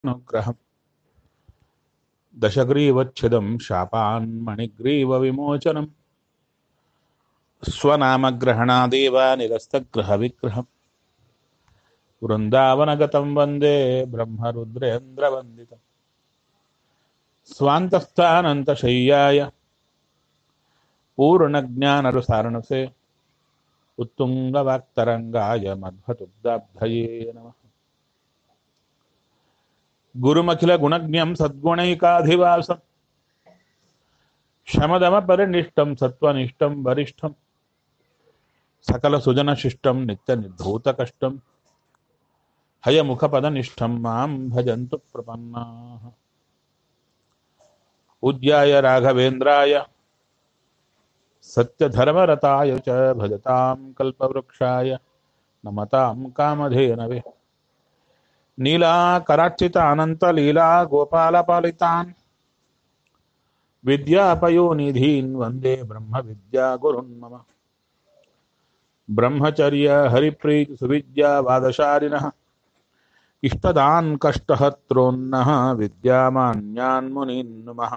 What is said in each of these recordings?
अनुग्रहम् दशग्रीवच्छिदं शापान्मणिग्रीवविमोचनं स्वनामग्रहणादेव निरस्तग्रहविग्रहम् वृन्दावनगतं वन्दे ब्रह्मरुद्रेन्द्रवन्दितम् स्वान्तस्थानन्तशय्याय पूर्णज्ञानरुसारणसे उत्तुङ्गवाक्तरङ्गाय मध्वतुब्दाब्धये नमः गुरुमखिलगुणज्ञं सद्गुणैकाधिवासं शमदमपरिनिष्टं सत्त्वनिष्ठं वरिष्ठं सकलसुजनशिष्टं नित्यनिर्धूतकष्टं हयमुखपदनिष्ठं मां भजन्तु प्रपन्नाः पूज्याय राघवेन्द्राय सत्यधर्मरताय च भजतां कल्पवृक्षाय नमतां कामधेनवे नीलाकरार्चितानन्तलीला गोपालपालितान् विद्यापयोनिधीन् वन्दे ब्रह्मविद्यागुरुन् मम ब्रह्मचर्य हरिप्रीतिसुविद्यावादशालिनः इष्टदान् कष्टहत्रोन्नः विद्यामान्यान् मुनीन् नुमः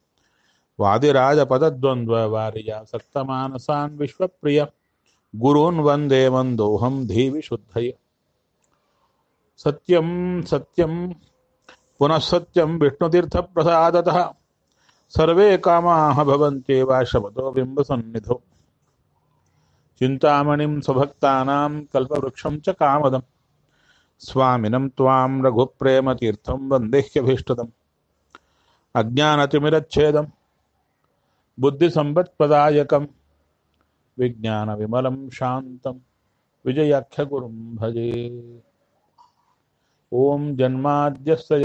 वादिराजपदद्वन्द्ववारिजासक्तमानसान् विश्वप्रिय गुरून् वन्दे मन्दोऽहं धीवि शुद्धये सत्यं सत्यं पुनः सत्यं विष्णुतीर्थप्रसादतः सर्वे कामाः भवन्त्येव शपथो बिम्बसन्निधौ चिन्तामणिं स्वभक्तानां कल्पवृक्षं च कामदं स्वामिनं त्वां रघुप्रेमतीर्थं वन्देह्यभीष्टदम् अज्ञानतिमिरच्छेदं बुद्धिसम्पत्प्रदायकं विज्ञानविमलं शान्तं विजयाख्यगुरुं भजे ॐ जन्माद्यस्य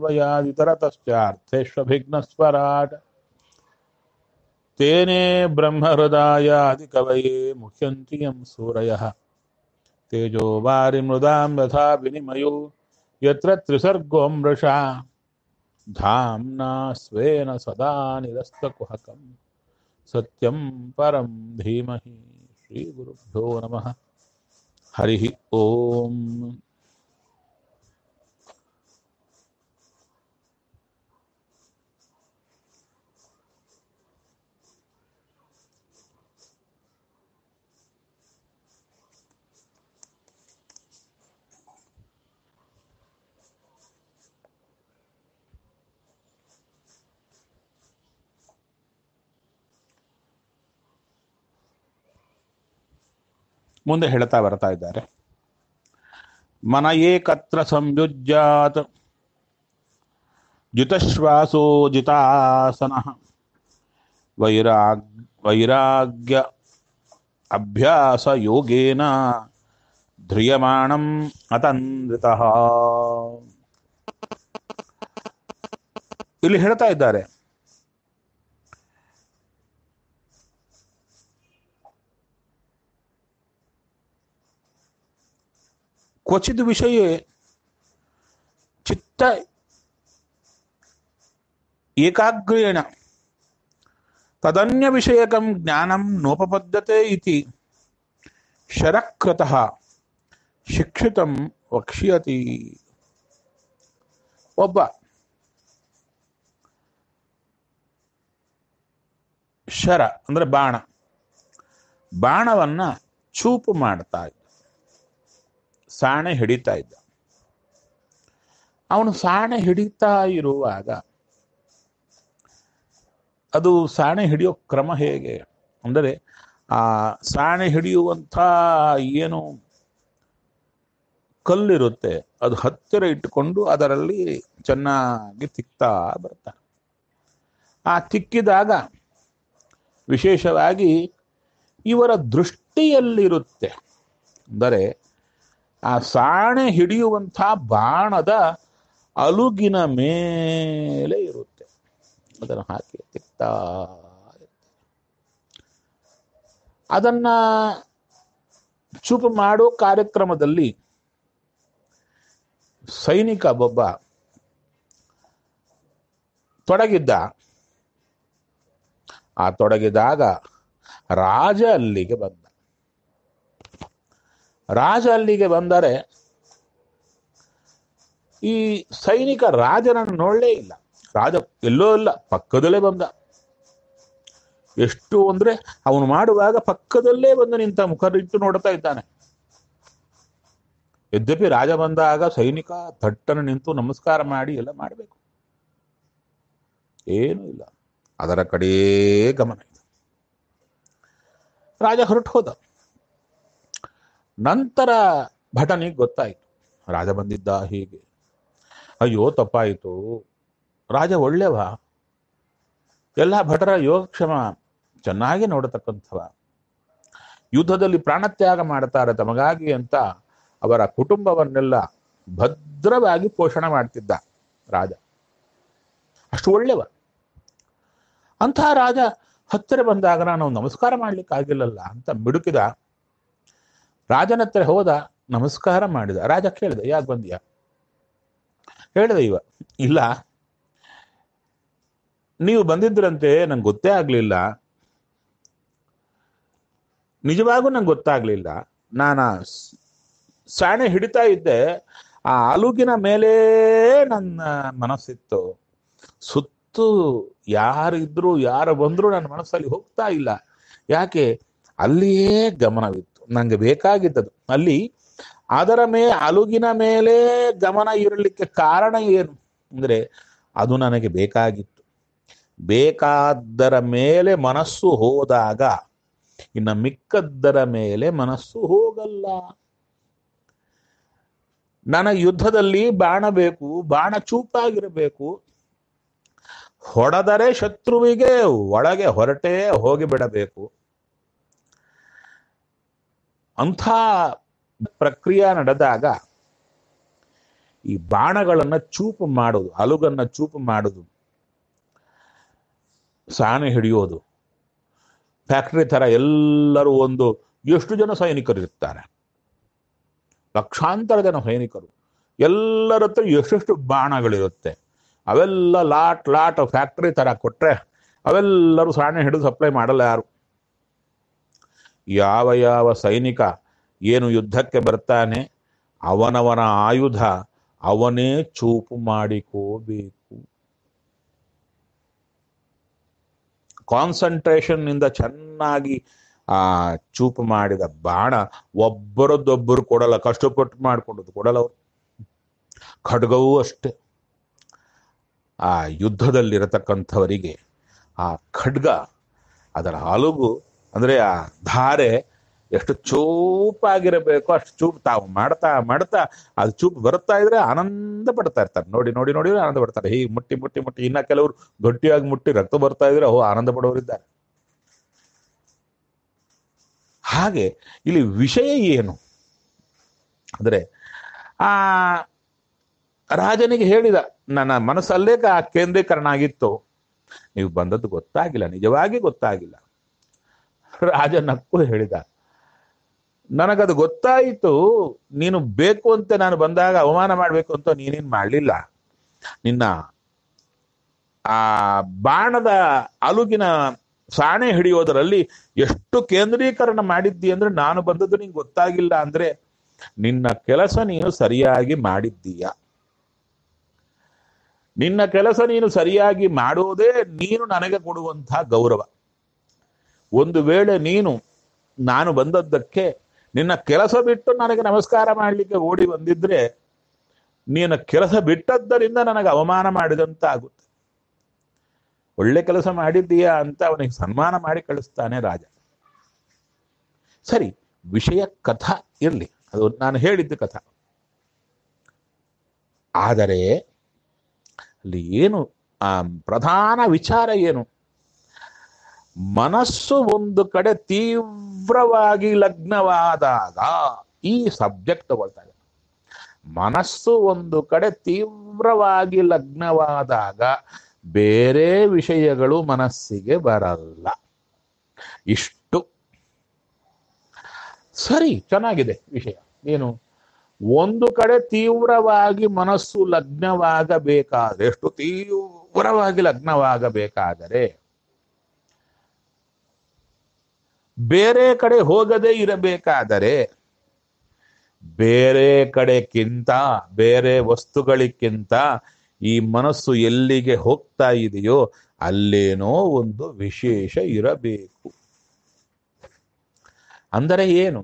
यतोऽन्वयादितरतश्चार्थेष्वभिघ्नस्वराट् तेने ब्रह्महृदायादिकवये मुह्यन्ति यं सूरयः तेजो वारिमृदां यथा विनिमयो यत्र त्रिसर्गो मृषा धाम्ना स्वेन सदा निरस्तकुहकं सत्यं परं धीमहि श्रीगुरुभ्यो नमः हरिः ओम् ಮುಂದೆ ಹೇಳ್ತಾ ಬರ್ತಾ ಇದ್ದಾರೆ ಮನ ಏಕತ್ರ ಸಂಯುಜ್ಯಾತ್ ಜಿತಶ್ವಾಸೋ ಜಿತಾಸನ ವೈರಾಗ್ ವೈರಾಗ್ಯ ಅಭ್ಯಾಸ ಯೋಗೇನ ಧ್ರಿಯಮಾಣಂ ಅತಂದ್ರಿತಃ ಇಲ್ಲಿ ಹೇಳ್ತಾ ಇದ್ದಾರೆ क्वचिद् विषये चित्त एकाग्रेण तदन्यविषयकं ज्ञानं नोपपद्यते इति शरकृतः ಶಿಕ್ಷಿತಂ ವಕ್ಷ್ಯತಿ ಒಬ್ಬ ಶರ ಅಂದ್ರೆ ಬಾಣ ಬಾಣವನ್ನ ಚೂಪು ಮಾಡ್ತಾ ಇದ್ದ ಸಾಣೆ ಹಿಡಿತಾ ಇದ್ದ ಅವನು ಸಾಣೆ ಹಿಡಿತಾ ಇರುವಾಗ ಅದು ಸಾಣೆ ಹಿಡಿಯೋ ಕ್ರಮ ಹೇಗೆ ಅಂದರೆ ಆ ಸಾಣೆ ಹಿಡಿಯುವಂಥ ಏನು ಕಲ್ಲಿರುತ್ತೆ ಅದು ಹತ್ತಿರ ಇಟ್ಟುಕೊಂಡು ಅದರಲ್ಲಿ ಚೆನ್ನಾಗಿ ತಿಕ್ತಾ ಬರ್ತಾನೆ ಆ ತಿಕ್ಕಿದಾಗ ವಿಶೇಷವಾಗಿ ಇವರ ದೃಷ್ಟಿಯಲ್ಲಿರುತ್ತೆ ಅಂದರೆ ಆ ಸಾಣೆ ಹಿಡಿಯುವಂಥ ಬಾಣದ ಅಲುಗಿನ ಮೇಲೆ ಇರುತ್ತೆ ಅದನ್ನು ಹಾಕಿ ತಿಕ್ತಾ ಅದನ್ನ ಚೂಪು ಮಾಡೋ ಕಾರ್ಯಕ್ರಮದಲ್ಲಿ ಸೈನಿಕ ಒಬ್ಬ ತೊಡಗಿದ್ದ ಆ ತೊಡಗಿದಾಗ ರಾಜ ಅಲ್ಲಿಗೆ ಬಂದ ರಾಜ ಅಲ್ಲಿಗೆ ಬಂದರೆ ಈ ಸೈನಿಕ ರಾಜನನ್ನು ನೋಡಲೇ ಇಲ್ಲ ರಾಜ ಎಲ್ಲೋ ಇಲ್ಲ ಪಕ್ಕದಲ್ಲೇ ಬಂದ ಎಷ್ಟು ಅಂದ್ರೆ ಅವನು ಮಾಡುವಾಗ ಪಕ್ಕದಲ್ಲೇ ಬಂದು ನಿಂತ ಮುಖರಿಟ್ಟು ನೋಡ್ತಾ ಇದ್ದಾನೆ ಯದ್ಯಪಿ ರಾಜ ಬಂದಾಗ ಸೈನಿಕ ಥಟ್ಟನೆ ನಿಂತು ನಮಸ್ಕಾರ ಮಾಡಿ ಎಲ್ಲ ಮಾಡಬೇಕು ಏನೂ ಇಲ್ಲ ಅದರ ಕಡೇ ಗಮನ ಇದೆ ರಾಜ ಹೊರಟು ಹೋದ ನಂತರ ಭಟನಿಗೆ ಗೊತ್ತಾಯಿತು ರಾಜ ಬಂದಿದ್ದ ಹೀಗೆ ಅಯ್ಯೋ ತಪ್ಪಾಯಿತು ರಾಜ ಒಳ್ಳೆವ ಎಲ್ಲ ಭಟರ ಯೋಗಕ್ಷೇಮ ಚೆನ್ನಾಗಿ ನೋಡತಕ್ಕಂಥವ ಯುದ್ಧದಲ್ಲಿ ಪ್ರಾಣತ್ಯಾಗ ಮಾಡ್ತಾರೆ ತಮಗಾಗಿ ಅಂತ ಅವರ ಕುಟುಂಬವನ್ನೆಲ್ಲ ಭದ್ರವಾಗಿ ಪೋಷಣೆ ಮಾಡ್ತಿದ್ದ ರಾಜ ಅಷ್ಟು ಒಳ್ಳೆವ ಅಂಥ ರಾಜ ಹತ್ತಿರ ಬಂದಾಗ ನಾನು ನಮಸ್ಕಾರ ಮಾಡ್ಲಿಕ್ಕಾಗಿಲ್ಲಲ್ಲ ಅಂತ ಮಿಡುಕಿದ ರಾಜನ ಹತ್ರ ಹೋದ ನಮಸ್ಕಾರ ಮಾಡಿದ ರಾಜ ಕೇಳಿದ ಯಾಕೆ ಬಂದಿಯ ಹೇಳಿದ ಇವ ಇಲ್ಲ ನೀವು ಬಂದಿದ್ರಂತೆ ನಂಗೆ ಗೊತ್ತೇ ಆಗ್ಲಿಲ್ಲ ನಿಜವಾಗೂ ನಂಗೆ ಗೊತ್ತಾಗ್ಲಿಲ್ಲ ನಾನು ಸಾಣೆ ಹಿಡಿತಾ ಇದ್ದೆ ಆ ಅಲುಗಿನ ಮೇಲೆ ನನ್ನ ಮನಸ್ಸಿತ್ತು ಸುತ್ತು ಯಾರಿದ್ರು ಯಾರು ಬಂದ್ರು ನನ್ನ ಮನಸ್ಸಲ್ಲಿ ಹೋಗ್ತಾ ಇಲ್ಲ ಯಾಕೆ ಅಲ್ಲಿಯೇ ಗಮನವಿತ್ತು ನಂಗೆ ಬೇಕಾಗಿದ್ದದು ಅಲ್ಲಿ ಅದರ ಮೇ ಅಲುಗಿನ ಮೇಲೆ ಗಮನ ಇರಲಿಕ್ಕೆ ಕಾರಣ ಏನು ಅಂದ್ರೆ ಅದು ನನಗೆ ಬೇಕಾಗಿತ್ತು ಬೇಕಾದ್ದರ ಮೇಲೆ ಮನಸ್ಸು ಹೋದಾಗ ಇನ್ನು ಮಿಕ್ಕದ್ದರ ಮೇಲೆ ಮನಸ್ಸು ಹೋಗಲ್ಲ ನನ್ನ ಯುದ್ಧದಲ್ಲಿ ಬಾಣ ಬೇಕು ಬಾಣ ಚೂಪಾಗಿರಬೇಕು ಹೊಡೆದರೆ ಶತ್ರುವಿಗೆ ಒಳಗೆ ಹೊರಟೇ ಹೋಗಿಬಿಡಬೇಕು ಅಂಥ ಪ್ರಕ್ರಿಯೆ ನಡೆದಾಗ ಈ ಬಾಣಗಳನ್ನ ಚೂಪು ಮಾಡೋದು ಅಲುಗನ್ನ ಚೂಪು ಮಾಡೋದು ಸಾಣೆ ಹಿಡಿಯೋದು ಫ್ಯಾಕ್ಟ್ರಿ ತರ ಎಲ್ಲರೂ ಒಂದು ಎಷ್ಟು ಜನ ಸೈನಿಕರು ಇರ್ತಾರೆ ಲಕ್ಷಾಂತರ ಜನ ಸೈನಿಕರು ಎಲ್ಲರ ಹತ್ರ ಎಷ್ಟೆಷ್ಟು ಬಾಣಗಳಿರುತ್ತೆ ಅವೆಲ್ಲ ಲಾಟ್ ಲಾಟ್ ಫ್ಯಾಕ್ಟ್ರಿ ತರ ಕೊಟ್ರೆ ಅವೆಲ್ಲರೂ ಸಾಣೆ ಹಿಡಿದು ಸಪ್ಲೈ ಮಾಡಲ್ಲ ಯಾರು ಯಾವ ಯಾವ ಸೈನಿಕ ಏನು ಯುದ್ಧಕ್ಕೆ ಬರ್ತಾನೆ ಅವನವನ ಆಯುಧ ಅವನೇ ಚೂಪು ಮಾಡಿಕೋಬೇಕು ಕಾನ್ಸಂಟ್ರೇಷನ್ ನಿಂದ ಚೆನ್ನಾಗಿ ಆ ಚೂಪು ಮಾಡಿದ ಬಾಣ ಒಬ್ಬರದ್ದೊಬ್ಬರು ಕೊಡಲ್ಲ ಕಷ್ಟಪಟ್ಟು ಮಾಡಿಕೊಂಡದ್ದು ಕೊಡಲ್ಲ ಅವರು ಖಡ್ಗವೂ ಅಷ್ಟೇ ಆ ಯುದ್ಧದಲ್ಲಿರತಕ್ಕಂಥವರಿಗೆ ಆ ಖಡ್ಗ ಅದರ ಹಲುಗು ಅಂದ್ರೆ ಆ ಧಾರೆ ಎಷ್ಟು ಚೂಪಾಗಿರಬೇಕು ಅಷ್ಟು ಚೂಪ್ ತಾವು ಮಾಡ್ತಾ ಮಾಡ್ತಾ ಅದು ಚೂಪ್ ಬರ್ತಾ ಇದ್ರೆ ಆನಂದ ಪಡ್ತಾ ಇರ್ತಾರೆ ನೋಡಿ ನೋಡಿ ನೋಡಿ ಆನಂದ ಪಡ್ತಾರೆ ಹೀಗೆ ಮುಟ್ಟಿ ಮುಟ್ಟಿ ಮುಟ್ಟಿ ಇನ್ನ ಕೆಲವರು ಗಟ್ಟಿಯಾಗಿ ಮುಟ್ಟಿ ರಕ್ತ ಬರ್ತಾ ಇದ್ರೆ ಓ ಆನಂದ ಪಡೋರಿದ್ದಾರೆ ಹಾಗೆ ಇಲ್ಲಿ ವಿಷಯ ಏನು ಅಂದ್ರೆ ಆ ರಾಜನಿಗೆ ಹೇಳಿದ ನನ್ನ ಮನಸ್ಸಲ್ಲೇ ಆ ಕೇಂದ್ರೀಕರಣ ಆಗಿತ್ತು ನೀವು ಬಂದದ್ದು ಗೊತ್ತಾಗಿಲ್ಲ ನಿಜವಾಗಿ ಗೊತ್ತಾಗಿಲ್ಲ ರಾಜ ನಕ್ಕು ಹೇಳಿದ ನನಗದು ಗೊತ್ತಾಯಿತು ನೀನು ಬೇಕು ಅಂತ ನಾನು ಬಂದಾಗ ಅವಮಾನ ಮಾಡಬೇಕು ಅಂತ ನೀನೇನ್ ಮಾಡಲಿಲ್ಲ ನಿನ್ನ ಆ ಬಾಣದ ಅಲುಗಿನ ಸಾಣೆ ಹಿಡಿಯೋದರಲ್ಲಿ ಎಷ್ಟು ಕೇಂದ್ರೀಕರಣ ಮಾಡಿದ್ದಿ ಅಂದ್ರೆ ನಾನು ಬಂದದ್ದು ನಿಂಗೆ ಗೊತ್ತಾಗಿಲ್ಲ ಅಂದ್ರೆ ನಿನ್ನ ಕೆಲಸ ನೀನು ಸರಿಯಾಗಿ ಮಾಡಿದ್ದೀಯ ನಿನ್ನ ಕೆಲಸ ನೀನು ಸರಿಯಾಗಿ ಮಾಡೋದೇ ನೀನು ನನಗೆ ಕೊಡುವಂತಹ ಗೌರವ ಒಂದು ವೇಳೆ ನೀನು ನಾನು ಬಂದದ್ದಕ್ಕೆ ನಿನ್ನ ಕೆಲಸ ಬಿಟ್ಟು ನನಗೆ ನಮಸ್ಕಾರ ಮಾಡಲಿಕ್ಕೆ ಓಡಿ ಬಂದಿದ್ರೆ ನೀನು ಕೆಲಸ ಬಿಟ್ಟದ್ದರಿಂದ ನನಗೆ ಅವಮಾನ ಮಾಡಿದಂತ ಆಗುತ್ತೆ ಒಳ್ಳೆ ಕೆಲಸ ಮಾಡಿದ್ದೀಯಾ ಅಂತ ಅವನಿಗೆ ಸನ್ಮಾನ ಮಾಡಿ ಕಳಿಸ್ತಾನೆ ರಾಜ ಸರಿ ವಿಷಯ ಕಥಾ ಇರಲಿ ಅದು ನಾನು ಹೇಳಿದ್ದ ಕಥಾ ಆದರೆ ಅಲ್ಲಿ ಏನು ಆ ಪ್ರಧಾನ ವಿಚಾರ ಏನು ಮನಸ್ಸು ಒಂದು ಕಡೆ ತೀವ್ರವಾಗಿ ಲಗ್ನವಾದಾಗ ಈ ಸಬ್ಜೆಕ್ಟ್ ತಗೊಳ್ತಾ ಇದೆ ಮನಸ್ಸು ಒಂದು ಕಡೆ ತೀವ್ರವಾಗಿ ಲಗ್ನವಾದಾಗ ಬೇರೆ ವಿಷಯಗಳು ಮನಸ್ಸಿಗೆ ಬರಲ್ಲ ಇಷ್ಟು ಸರಿ ಚೆನ್ನಾಗಿದೆ ವಿಷಯ ಏನು ಒಂದು ಕಡೆ ತೀವ್ರವಾಗಿ ಮನಸ್ಸು ಲಗ್ನವಾಗಬೇಕಾದರೆ ಎಷ್ಟು ತೀವ್ರವಾಗಿ ಲಗ್ನವಾಗಬೇಕಾದರೆ ಬೇರೆ ಕಡೆ ಹೋಗದೆ ಇರಬೇಕಾದರೆ ಬೇರೆ ಕಡೆಕ್ಕಿಂತ ಬೇರೆ ವಸ್ತುಗಳಿಗಿಂತ ಈ ಮನಸ್ಸು ಎಲ್ಲಿಗೆ ಹೋಗ್ತಾ ಇದೆಯೋ ಅಲ್ಲೇನೋ ಒಂದು ವಿಶೇಷ ಇರಬೇಕು ಅಂದರೆ ಏನು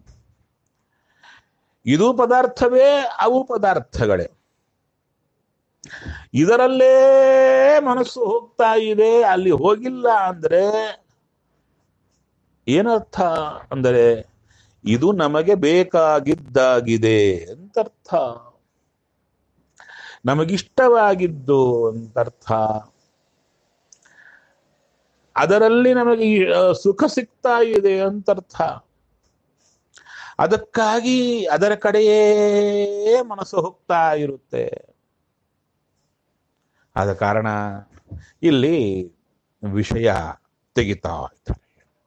ಇದು ಪದಾರ್ಥವೇ ಅವು ಪದಾರ್ಥಗಳೇ ಇದರಲ್ಲೇ ಮನಸ್ಸು ಹೋಗ್ತಾ ಇದೆ ಅಲ್ಲಿ ಹೋಗಿಲ್ಲ ಅಂದ್ರೆ ಏನರ್ಥ ಅಂದರೆ ಇದು ನಮಗೆ ಬೇಕಾಗಿದ್ದಾಗಿದೆ ಅಂತರ್ಥ ನಮಗಿಷ್ಟವಾಗಿದ್ದು ಅಂತರ್ಥ ಅದರಲ್ಲಿ ನಮಗೆ ಈ, ಆ, ಸುಖ ಸಿಗ್ತಾ ಇದೆ ಅಂತರ್ಥ ಅದಕ್ಕಾಗಿ ಅದರ ಕಡೆಯೇ ಮನಸ್ಸು ಹೋಗ್ತಾ ಇರುತ್ತೆ ಆದ ಕಾರಣ ಇಲ್ಲಿ ವಿಷಯ ತೆಗಿತಾ ಇದ್ದಾರೆ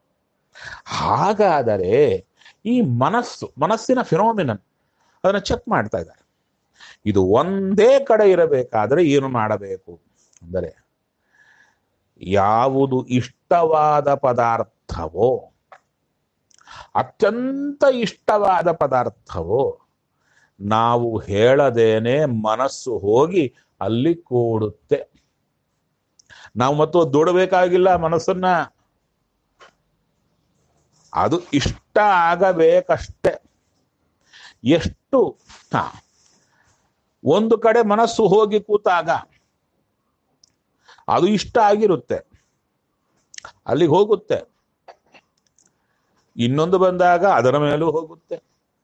ಹಾಗಾದರೆ ಈ ಮನಸ್ಸು ಮನಸ್ಸಿನ ಫಿನೋಮಿನನ್ ಅದನ್ನು ಚೆಕ್ ಮಾಡ್ತಾ ಇದ್ದಾರೆ ಇದು ಒಂದೇ ಕಡೆ ಇರಬೇಕಾದ್ರೆ ಏನು ಮಾಡಬೇಕು ಅಂದರೆ ಯಾವುದು ಇಷ್ಟವಾದ ಪದಾರ್ಥವೋ ಅತ್ಯಂತ ಇಷ್ಟವಾದ ಪದಾರ್ಥವೋ ನಾವು ಹೇಳದೇನೆ ಮನಸ್ಸು ಹೋಗಿ ಅಲ್ಲಿ ಕೂಡುತ್ತೆ ನಾವು ಮತ್ತು ದೂಡಬೇಕಾಗಿಲ್ಲ ಮನಸ್ಸನ್ನ ಅದು ಇಷ್ಟ ಆಗಬೇಕಷ್ಟೆ ಎಷ್ಟು ಹಾ ಒಂದು ಕಡೆ ಮನಸ್ಸು ಹೋಗಿ ಕೂತಾಗ ಅದು ಇಷ್ಟ ಆಗಿರುತ್ತೆ ಅಲ್ಲಿಗೆ ಹೋಗುತ್ತೆ ಇನ್ನೊಂದು ಬಂದಾಗ ಅದರ ಮೇಲೂ ಹೋಗುತ್ತೆ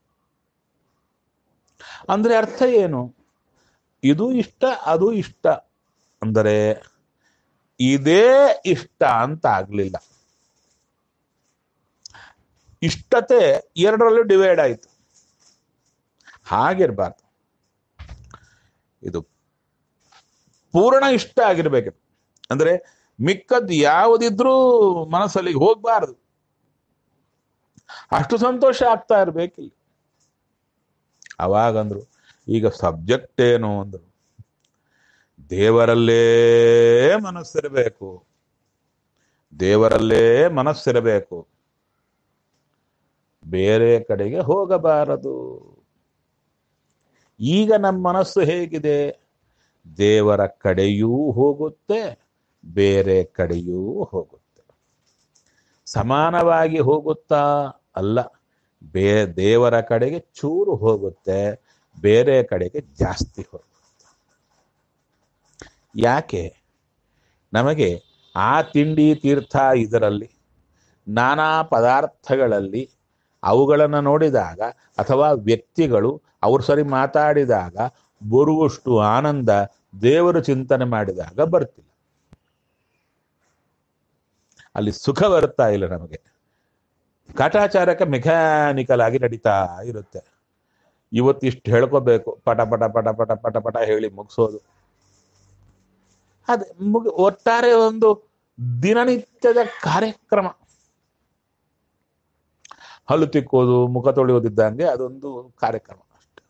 ಅಂದ್ರೆ ಅರ್ಥ ಏನು ಇದು ಇಷ್ಟ ಅದು ಇಷ್ಟ ಅಂದರೆ ಇದೇ ಇಷ್ಟ ಅಂತ ಆಗ್ಲಿಲ್ಲ ಇಷ್ಟತೆ ಎರಡರಲ್ಲೂ ಡಿವೈಡ್ ಆಯಿತು ಹಾಗಿರ್ಬಾರ್ದು ಇದು ಪೂರ್ಣ ಇಷ್ಟ ಆಗಿರ್ಬೇಕು ಅಂದ್ರೆ ಮಿಕ್ಕದ್ ಯಾವುದಿದ್ರೂ ಮನಸ್ಸಲ್ಲಿ ಹೋಗ್ಬಾರ್ದು ಅಷ್ಟು ಸಂತೋಷ ಆಗ್ತಾ ಇರ್ಬೇಕಿಲ್ಲ ಅವಾಗಂದ್ರು ಈಗ ಸಬ್ಜೆಕ್ಟ್ ಏನು ಅಂದ್ರು ದೇವರಲ್ಲೇ ಮನಸ್ಸಿರಬೇಕು ದೇವರಲ್ಲೇ ಮನಸ್ಸಿರಬೇಕು ಬೇರೆ ಕಡೆಗೆ ಹೋಗಬಾರದು ಈಗ ನಮ್ಮ ಮನಸ್ಸು ಹೇಗಿದೆ ದೇವರ ಕಡೆಯೂ ಹೋಗುತ್ತೆ ಬೇರೆ ಕಡೆಯೂ ಹೋಗುತ್ತೆ ಸಮಾನವಾಗಿ ಹೋಗುತ್ತಾ ಅಲ್ಲ ಬೇ ದೇವರ ಕಡೆಗೆ ಚೂರು ಹೋಗುತ್ತೆ ಬೇರೆ ಕಡೆಗೆ ಜಾಸ್ತಿ ಹೋಗುತ್ತೆ ಯಾಕೆ ನಮಗೆ ಆ ತಿಂಡಿ ತೀರ್ಥ ಇದರಲ್ಲಿ ನಾನಾ ಪದಾರ್ಥಗಳಲ್ಲಿ ಅವುಗಳನ್ನು ನೋಡಿದಾಗ ಅಥವಾ ವ್ಯಕ್ತಿಗಳು ಅವ್ರು ಸರಿ ಮಾತಾಡಿದಾಗ ಬರುವಷ್ಟು ಆನಂದ ದೇವರು ಚಿಂತನೆ ಮಾಡಿದಾಗ ಬರ್ತಿಲ್ಲ ಅಲ್ಲಿ ಸುಖ ಬರ್ತಾ ಇಲ್ಲ ನಮಗೆ ಕಾಟಾಚಾರಕ್ಕೆ ಮೆಕ್ಯಾನಿಕಲ್ ಆಗಿ ನಡೀತಾ ಇರುತ್ತೆ ಇವತ್ತಿಷ್ಟು ಹೇಳ್ಕೋಬೇಕು ಪಟ ಪಟ ಪಟ ಪಟ ಪಟ ಪಟ ಹೇಳಿ ಮುಗಿಸೋದು ಅದೇ ಮುಗಿ ಒಟ್ಟಾರೆ ಒಂದು ದಿನನಿತ್ಯದ ಕಾರ್ಯಕ್ರಮ ಹಲ್ಲು ತಿಕ್ಕೋದು ಮುಖ ತೊಳೆಯೋದಿದ್ದಂಗೆ ಅದೊಂದು ಕಾರ್ಯಕ್ರಮ ಅಷ್ಟೆ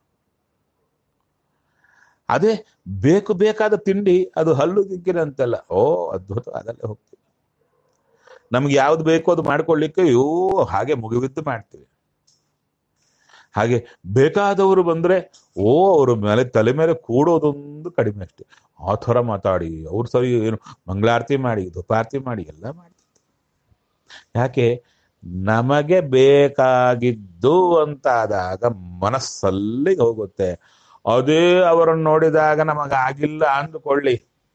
ಅದೇ ಬೇಕು ಬೇಕಾದ ತಿಂಡಿ ಅದು ಹಲ್ಲು ತಿಕ್ಕಿರಂತೆಲ್ಲ ಓ ಅದ್ಭುತ ಅದಲ್ಲೇ ಹೋಗ್ತೀವಿ ನಮ್ಗೆ ಯಾವ್ದು ಬೇಕೋ ಅದು ಮಾಡ್ಕೊಳ್ಳಿಕ್ಕೆ ಅಯ್ಯೋ ಹಾಗೆ ಮುಗಿಬಿದ್ದು ಮಾಡ್ತೀವಿ ಹಾಗೆ ಬೇಕಾದವರು ಬಂದ್ರೆ ಓ ಅವ್ರ ಮೇಲೆ ತಲೆ ಮೇಲೆ ಕೂಡೋದೊಂದು ಕಡಿಮೆ ಅಷ್ಟೆ ಆ ಥರ ಮಾತಾಡಿ ಅವ್ರು ಸರಿ ಏನು ಮಂಗಳಾರತಿ ಮಾಡಿ ಧೂಪಾರತಿ ಮಾಡಿ ಎಲ್ಲ ಮಾಡ್ತಿತ್ತು ಯಾಕೆ ನಮಗೆ ಬೇಕಾಗಿದ್ದು ಅಂತಾದಾಗ ಮನಸ್ಸಲ್ಲಿ ಹೋಗುತ್ತೆ ಅದೇ ಅವರನ್ನು ನೋಡಿದಾಗ ನಮಗಾಗಿಲ್ಲ ಅಂದುಕೊಳ್ಳಿ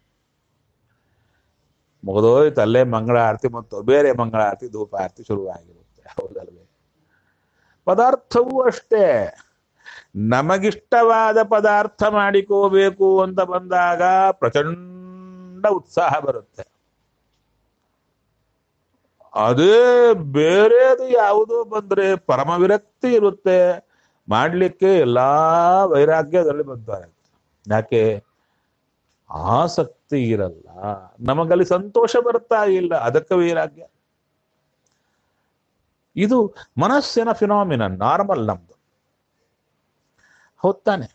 ಮುಗಿದೋಯ್ತು ಅಲ್ಲೇ ಮಂಗಳಾರತಿ ಮತ್ತು ಬೇರೆ ಮಂಗಳಾರತಿ ಧೂಪಾರತಿ ಶುರುವಾಗಿರುತ್ತೆ ಹೌದಲ್ವೇ ಪದಾರ್ಥವೂ ಅಷ್ಟೇ ನಮಗಿಷ್ಟವಾದ ಪದಾರ್ಥ ಮಾಡಿಕೋಬೇಕು ಅಂತ ಬಂದಾಗ ಪ್ರಚಂಡ ಉತ್ಸಾಹ ಬರುತ್ತೆ ಅದೇ ಬೇರೆದು ಯಾವುದೋ ಬಂದ್ರೆ ಪರಮ ವಿರಕ್ತಿ ಇರುತ್ತೆ ಮಾಡ್ಲಿಕ್ಕೆ ಎಲ್ಲಾ ವೈರಾಗ್ಯ ಅದರಲ್ಲಿ ಬರ್ತಾರೆ ಯಾಕೆ ಆಸಕ್ತಿ ಇರಲ್ಲ ನಮಗಲ್ಲಿ ಸಂತೋಷ ಬರ್ತಾ ಇಲ್ಲ ಅದಕ್ಕೆ ವೈರಾಗ್ಯ ಇದು ಮನಸ್ಸಿನ ಫಿನಾಮಿನ ನಾರ್ಮಲ್ ನಮ್ದು ಹೌದಾನೆ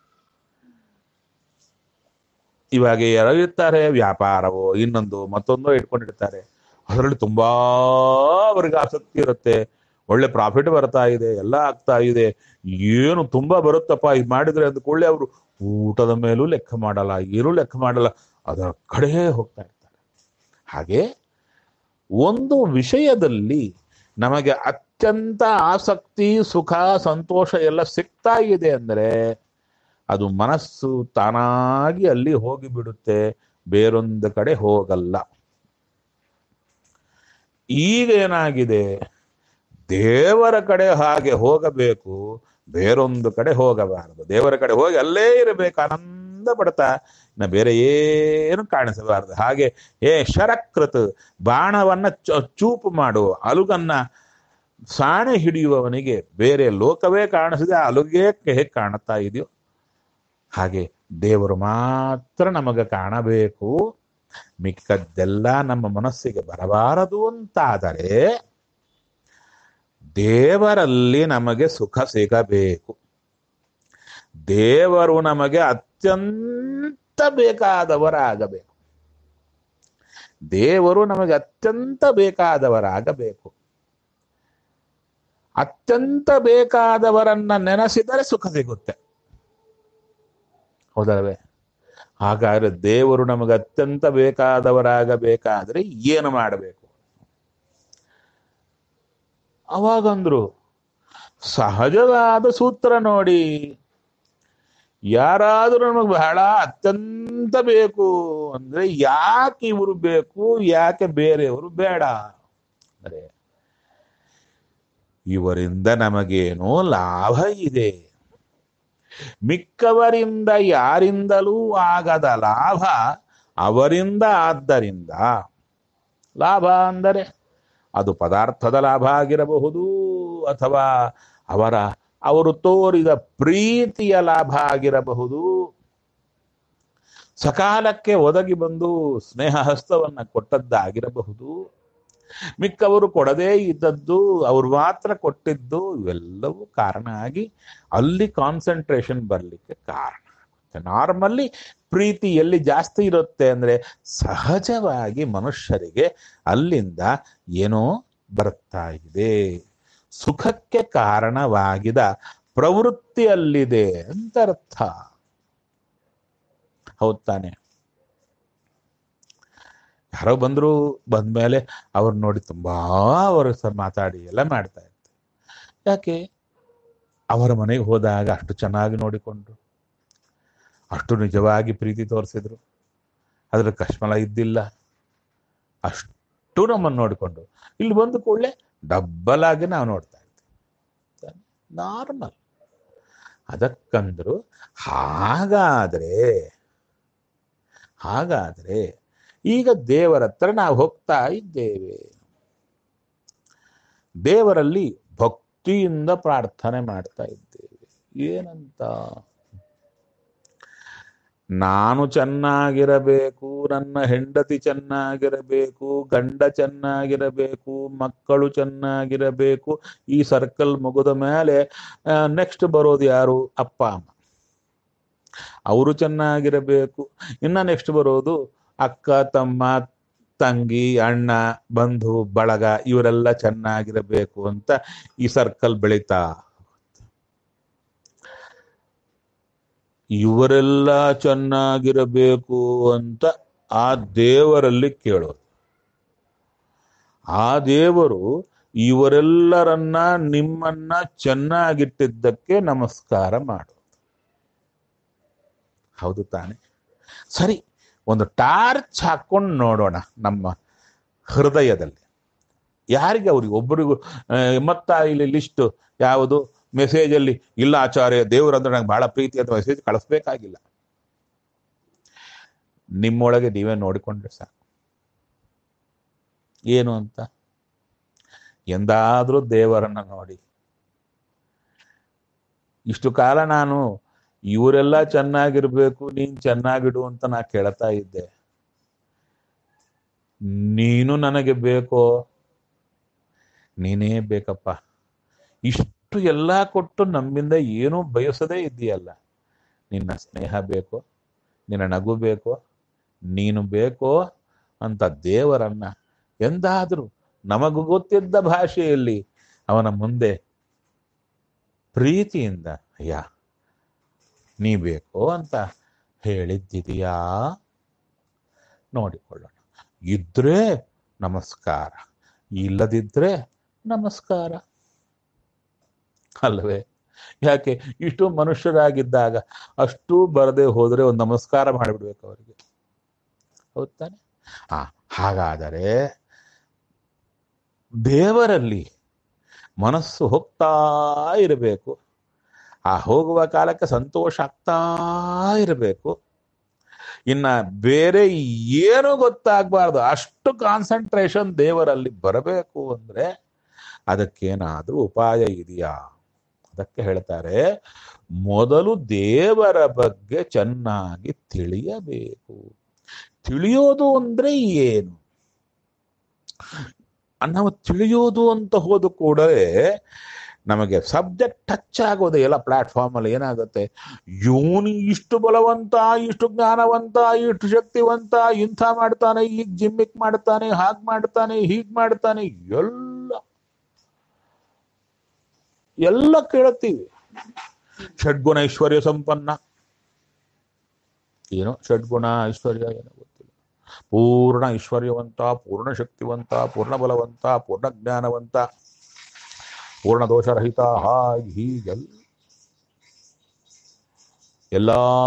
ಇವಾಗ ಯಾರೋ ಇರ್ತಾರೆ ವ್ಯಾಪಾರವೋ ಇನ್ನೊಂದು ಮತ್ತೊಂದೋ ಇಟ್ಕೊಂಡಿರ್ತಾರೆ ಅದರಲ್ಲಿ ತುಂಬಾ ಅವ್ರಿಗೆ ಆಸಕ್ತಿ ಇರುತ್ತೆ ಒಳ್ಳೆ ಪ್ರಾಫಿಟ್ ಬರ್ತಾ ಇದೆ ಎಲ್ಲ ಆಗ್ತಾ ಇದೆ ಏನು ತುಂಬಾ ಬರುತ್ತಪ್ಪ ಇದು ಮಾಡಿದ್ರೆ ಅಂದ್ಕೊಳ್ಳಿ ಅವರು ಊಟದ ಮೇಲೂ ಲೆಕ್ಕ ಮಾಡಲ್ಲ ಏನೂ ಲೆಕ್ಕ ಮಾಡಲ್ಲ ಅದರ ಕಡೆ ಹೋಗ್ತಾ ಇರ್ತಾರೆ ಹಾಗೆ ಒಂದು ವಿಷಯದಲ್ಲಿ ನಮಗೆ ಅತ್ಯಂತ ಆಸಕ್ತಿ ಸುಖ ಸಂತೋಷ ಎಲ್ಲ ಸಿಗ್ತಾ ಇದೆ ಅಂದರೆ ಅದು ಮನಸ್ಸು ತಾನಾಗಿ ಅಲ್ಲಿ ಹೋಗಿ ಬಿಡುತ್ತೆ ಬೇರೊಂದು ಕಡೆ ಹೋಗಲ್ಲ ಈಗ ಏನಾಗಿದೆ ದೇವರ ಕಡೆ ಹಾಗೆ ಹೋಗಬೇಕು ಬೇರೊಂದು ಕಡೆ ಹೋಗಬಾರದು ದೇವರ ಕಡೆ ಹೋಗಿ ಅಲ್ಲೇ ಇರಬೇಕು ಆನಂದ ಪಡ್ತಾ ಇನ್ನು ಬೇರೆ ಏನು ಕಾಣಿಸಬಾರದು ಹಾಗೆ ಏ ಶರಕೃತ್ ಬಾಣವನ್ನ ಚ- ಚೂಪು ಮಾಡು ಅಲುಗನ್ನ ಸಾಣೆ ಹಿಡಿಯುವವನಿಗೆ ಬೇರೆ ಲೋಕವೇ ಕಾಣಿಸಿದೆ ಆ ಅಲುಗೇ ಹೇಗೆ ಕಾಣುತ್ತಾ ಇದೆಯೋ ಹಾಗೆ ದೇವರು ಮಾತ್ರ ನಮಗೆ ಕಾಣಬೇಕು ಮಿಕ್ಕದ್ದೆಲ್ಲ ನಮ್ಮ ಮನಸ್ಸಿಗೆ ಬರಬಾರದು ಅಂತಾದರೆ ದೇವರಲ್ಲಿ ನಮಗೆ ಸುಖ ಸಿಗಬೇಕು ದೇವರು ನಮಗೆ ಅತ್ಯಂತ ಬೇಕಾದವರಾಗಬೇಕು ದೇವರು ನಮಗೆ ಅತ್ಯಂತ ಬೇಕಾದವರಾಗಬೇಕು ಅತ್ಯಂತ ಬೇಕಾದವರನ್ನ ನೆನೆಸಿದರೆ ಸುಖ ಸಿಗುತ್ತೆ ಹೌದಲ್ವೇ ಹಾಗಾದ್ರೆ ದೇವರು ನಮಗೆ ಅತ್ಯಂತ ಬೇಕಾದವರಾಗಬೇಕಾದ್ರೆ ಏನು ಮಾಡಬೇಕು ಅವಾಗಂದ್ರು ಸಹಜವಾದ ಸೂತ್ರ ನೋಡಿ ಯಾರಾದರೂ ನಮಗೆ ಬಹಳ ಅತ್ಯಂತ ಬೇಕು ಅಂದ್ರೆ ಯಾಕೆ ಇವರು ಬೇಕು ಯಾಕೆ ಬೇರೆಯವರು ಬೇಡ ಅಂದ್ರೆ ಇವರಿಂದ ನಮಗೇನೋ ಲಾಭ ಇದೆ ಮಿಕ್ಕವರಿಂದ ಯಾರಿಂದಲೂ ಆಗದ ಲಾಭ ಅವರಿಂದ ಆದ್ದರಿಂದ ಲಾಭ ಅಂದರೆ ಅದು ಪದಾರ್ಥದ ಲಾಭ ಆಗಿರಬಹುದು ಅಥವಾ ಅವರ ಅವರು ತೋರಿದ ಪ್ರೀತಿಯ ಲಾಭ ಆಗಿರಬಹುದು ಸಕಾಲಕ್ಕೆ ಒದಗಿ ಬಂದು ಸ್ನೇಹ ಹಸ್ತವನ್ನ ಕೊಟ್ಟದ್ದಾಗಿರಬಹುದು ಮಿಕ್ಕವರು ಕೊಡದೇ ಇದ್ದದ್ದು ಅವ್ರು ಮಾತ್ರ ಕೊಟ್ಟಿದ್ದು ಇವೆಲ್ಲವೂ ಕಾರಣ ಆಗಿ ಅಲ್ಲಿ ಕಾನ್ಸಂಟ್ರೇಷನ್ ಬರಲಿಕ್ಕೆ ಕಾರಣ ಆಗುತ್ತೆ ನಾರ್ಮಲ್ಲಿ ಪ್ರೀತಿ ಎಲ್ಲಿ ಜಾಸ್ತಿ ಇರುತ್ತೆ ಅಂದ್ರೆ ಸಹಜವಾಗಿ ಮನುಷ್ಯರಿಗೆ ಅಲ್ಲಿಂದ ಏನೋ ಬರ್ತಾ ಇದೆ ಸುಖಕ್ಕೆ ಕಾರಣವಾಗಿದ ಪ್ರವೃತ್ತಿ ಅಲ್ಲಿದೆ ಅಂತ ಅರ್ಥ ಹೌದ್ ತಾನೆ ಯಾರೋ ಬಂದ್ರು ಬಂದ್ಮೇಲೆ ಅವ್ರು ನೋಡಿ ತುಂಬಾ ಅವರು ಸಹ ಮಾತಾಡಿ ಎಲ್ಲ ಮಾಡ್ತಾ ಇರ್ತಾರೆ ಯಾಕೆ ಅವರ ಮನೆಗೆ ಹೋದಾಗ ಅಷ್ಟು ಚೆನ್ನಾಗಿ ನೋಡಿಕೊಂಡ್ರು ಅಷ್ಟು ನಿಜವಾಗಿ ಪ್ರೀತಿ ತೋರಿಸಿದ್ರು ಅದ್ರ ಕಶ್ಮಲ ಇದ್ದಿಲ್ಲ ಅಷ್ಟು ನಮ್ಮನ್ನು ನೋಡಿಕೊಂಡು ಇಲ್ಲಿ ಬಂದ ಕೂಡಲೇ ಡಬ್ಬಲ್ ಆಗಿ ನಾವು ನೋಡ್ತಾ ಇರ್ತೀವಿ ನಾರ್ಮಲ್ ಅದಕ್ಕಂದ್ರು ಹಾಗಾದ್ರೆ ಹಾಗಾದ್ರೆ ಈಗ ದೇವರ ಹತ್ರ ನಾವು ಹೋಗ್ತಾ ಇದ್ದೇವೆ ದೇವರಲ್ಲಿ ಭಕ್ತಿಯಿಂದ ಪ್ರಾರ್ಥನೆ ಮಾಡ್ತಾ ಇದ್ದೇವೆ ಏನಂತ ನಾನು ಚೆನ್ನಾಗಿರಬೇಕು ನನ್ನ ಹೆಂಡತಿ ಚೆನ್ನಾಗಿರಬೇಕು ಗಂಡ ಚೆನ್ನಾಗಿರಬೇಕು ಮಕ್ಕಳು ಚೆನ್ನಾಗಿರಬೇಕು ಈ ಸರ್ಕಲ್ ಮುಗಿದ ಮೇಲೆ ನೆಕ್ಸ್ಟ್ ಬರೋದು ಯಾರು ಅಪ್ಪ ಅಮ್ಮ ಅವರು ಚೆನ್ನಾಗಿರಬೇಕು ಇನ್ನ ನೆಕ್ಸ್ಟ್ ಬರೋದು ಅಕ್ಕ ತಮ್ಮ ತಂಗಿ ಅಣ್ಣ ಬಂಧು ಬಳಗ ಇವರೆಲ್ಲ ಚೆನ್ನಾಗಿರಬೇಕು ಅಂತ ಈ ಸರ್ಕಲ್ ಬೆಳೀತಾ ಇವರೆಲ್ಲ ಚೆನ್ನಾಗಿರಬೇಕು ಅಂತ ಆ ದೇವರಲ್ಲಿ ಕೇಳೋದು ಆ ದೇವರು ಇವರೆಲ್ಲರನ್ನ ನಿಮ್ಮನ್ನ ಚೆನ್ನಾಗಿಟ್ಟಿದ್ದಕ್ಕೆ ನಮಸ್ಕಾರ ಮಾಡೋದು ಹೌದು ತಾನೆ ಸರಿ ಒಂದು ಟಾರ್ಚ್ ಹಾಕೊಂಡು ನೋಡೋಣ ನಮ್ಮ ಹೃದಯದಲ್ಲಿ ಯಾರಿಗೆ ಅವ್ರಿಗೆ ಒಬ್ಬರಿಗೂ ಆ, ಮತ್ತ ಇಲ್ಲಿ ಲಿಸ್ಟ್ ಯಾವುದು ಮೆಸೇಜಲ್ಲಿ ಇಲ್ಲ ಆಚಾರ್ಯ ದೇವರು ಅಂದ್ರೆ ನಂಗೆ ಬಹಳ ಪ್ರೀತಿ ಅಂತ ಮೆಸೇಜ್ ಕಳಿಸ್ಬೇಕಾಗಿಲ್ಲ ನಿಮ್ಮೊಳಗೆ ನೀವೇ ನೋಡಿಕೊಂಡ್ರೆ ಸಾಕು ಏನು ಅಂತ ಎಂದಾದ್ರೂ ದೇವರನ್ನ ನೋಡಿ ಇಷ್ಟು ಕಾಲ ನಾನು ಇವರೆಲ್ಲ ಚೆನ್ನಾಗಿರ್ಬೇಕು ನೀನ್ ಚೆನ್ನಾಗಿಡು ಅಂತ ನಾ ಕೇಳ್ತಾ ಇದ್ದೆ ನೀನು ನನಗೆ ಬೇಕೋ ನೀನೇ ಬೇಕಪ್ಪ ಇಷ್ಟು ಎಲ್ಲ ಕೊಟ್ಟು ನಮ್ಮಿಂದ ಏನೂ ಬಯಸದೇ ಇದ್ದೀಯಲ್ಲ ನಿನ್ನ ಸ್ನೇಹ ಬೇಕೋ ನಿನ್ನ ನಗು ಬೇಕೋ ನೀನು ಬೇಕೋ ಅಂತ ದೇವರನ್ನ ಎಂದಾದರೂ ನಮಗೂ ಗೊತ್ತಿದ್ದ ಭಾಷೆಯಲ್ಲಿ ಅವನ ಮುಂದೆ ಪ್ರೀತಿಯಿಂದ ಅಯ್ಯ ನೀ ಬೇಕು ಅಂತ ಹೇಳಿದ್ದಿದೆಯಾ ನೋಡಿಕೊಳ್ಳೋಣ ಇದ್ರೆ ನಮಸ್ಕಾರ ಇಲ್ಲದಿದ್ರೆ ನಮಸ್ಕಾರ ಅಲ್ಲವೇ ಯಾಕೆ ಇಷ್ಟು ಮನುಷ್ಯರಾಗಿದ್ದಾಗ ಅಷ್ಟು ಬರದೆ ಹೋದರೆ ಒಂದು ನಮಸ್ಕಾರ ಮಾಡಿಬಿಡ್ಬೇಕು ಅವರಿಗೆ ಹೌದ್ ತಾನೆ ಆ ಹಾಗಾದರೆ ದೇವರಲ್ಲಿ ಮನಸ್ಸು ಹೋಗ್ತಾ ಇರಬೇಕು ಆ ಹೋಗುವ ಕಾಲಕ್ಕೆ ಸಂತೋಷ ಆಗ್ತಾ ಇರಬೇಕು ಇನ್ನ ಬೇರೆ ಏನು ಗೊತ್ತಾಗಬಾರ್ದು ಅಷ್ಟು ಕಾನ್ಸಂಟ್ರೇಷನ್ ದೇವರಲ್ಲಿ ಬರಬೇಕು ಅಂದ್ರೆ ಅದಕ್ಕೇನಾದ್ರೂ ಉಪಾಯ ಇದೆಯಾ ಅದಕ್ಕೆ ಹೇಳ್ತಾರೆ ಮೊದಲು ದೇವರ ಬಗ್ಗೆ ಚೆನ್ನಾಗಿ ತಿಳಿಯಬೇಕು ತಿಳಿಯೋದು ಅಂದ್ರೆ ಏನು ನಾವು ತಿಳಿಯೋದು ಅಂತ ಹೋದ ಕೂಡಲೇ ನಮಗೆ ಸಬ್ಜೆಕ್ಟ್ ಟಚ್ ಆಗೋದು ಎಲ್ಲ ಪ್ಲಾಟ್ಫಾರ್ಮ್ ಅಲ್ಲಿ ಏನಾಗುತ್ತೆ ಇವನು ಇಷ್ಟು ಬಲವಂತ ಇಷ್ಟು ಜ್ಞಾನವಂತ ಇಷ್ಟು ಶಕ್ತಿವಂತ ಇಂಥ ಮಾಡ್ತಾನೆ ಈಗ ಜಿಮ್ಮಿಕ್ ಮಾಡ್ತಾನೆ ಹಾಗ್ ಮಾಡ್ತಾನೆ ಹೀಗ್ ಮಾಡ್ತಾನೆ ಎಲ್ಲ ಎಲ್ಲ ಕೇಳುತ್ತೀವಿ ಷಡ್ಗುಣ ಐಶ್ವರ್ಯ ಸಂಪನ್ನ ಏನೋ ಷಡ್ಗುಣ ಐಶ್ವರ್ಯ ಏನೋ ಗೊತ್ತಿಲ್ಲ ಪೂರ್ಣ ಐಶ್ವರ್ಯವಂತ ಪೂರ್ಣ ಶಕ್ತಿವಂತ ಪೂರ್ಣ ಬಲವಂತ ಪೂರ್ಣ ಜ್ಞಾನವಂತ ಪೂರ್ಣ ದೋಷರಹಿತ ಹಾಗೆ ಹೀಗೆಲ್ಲ ಎಲ್ಲ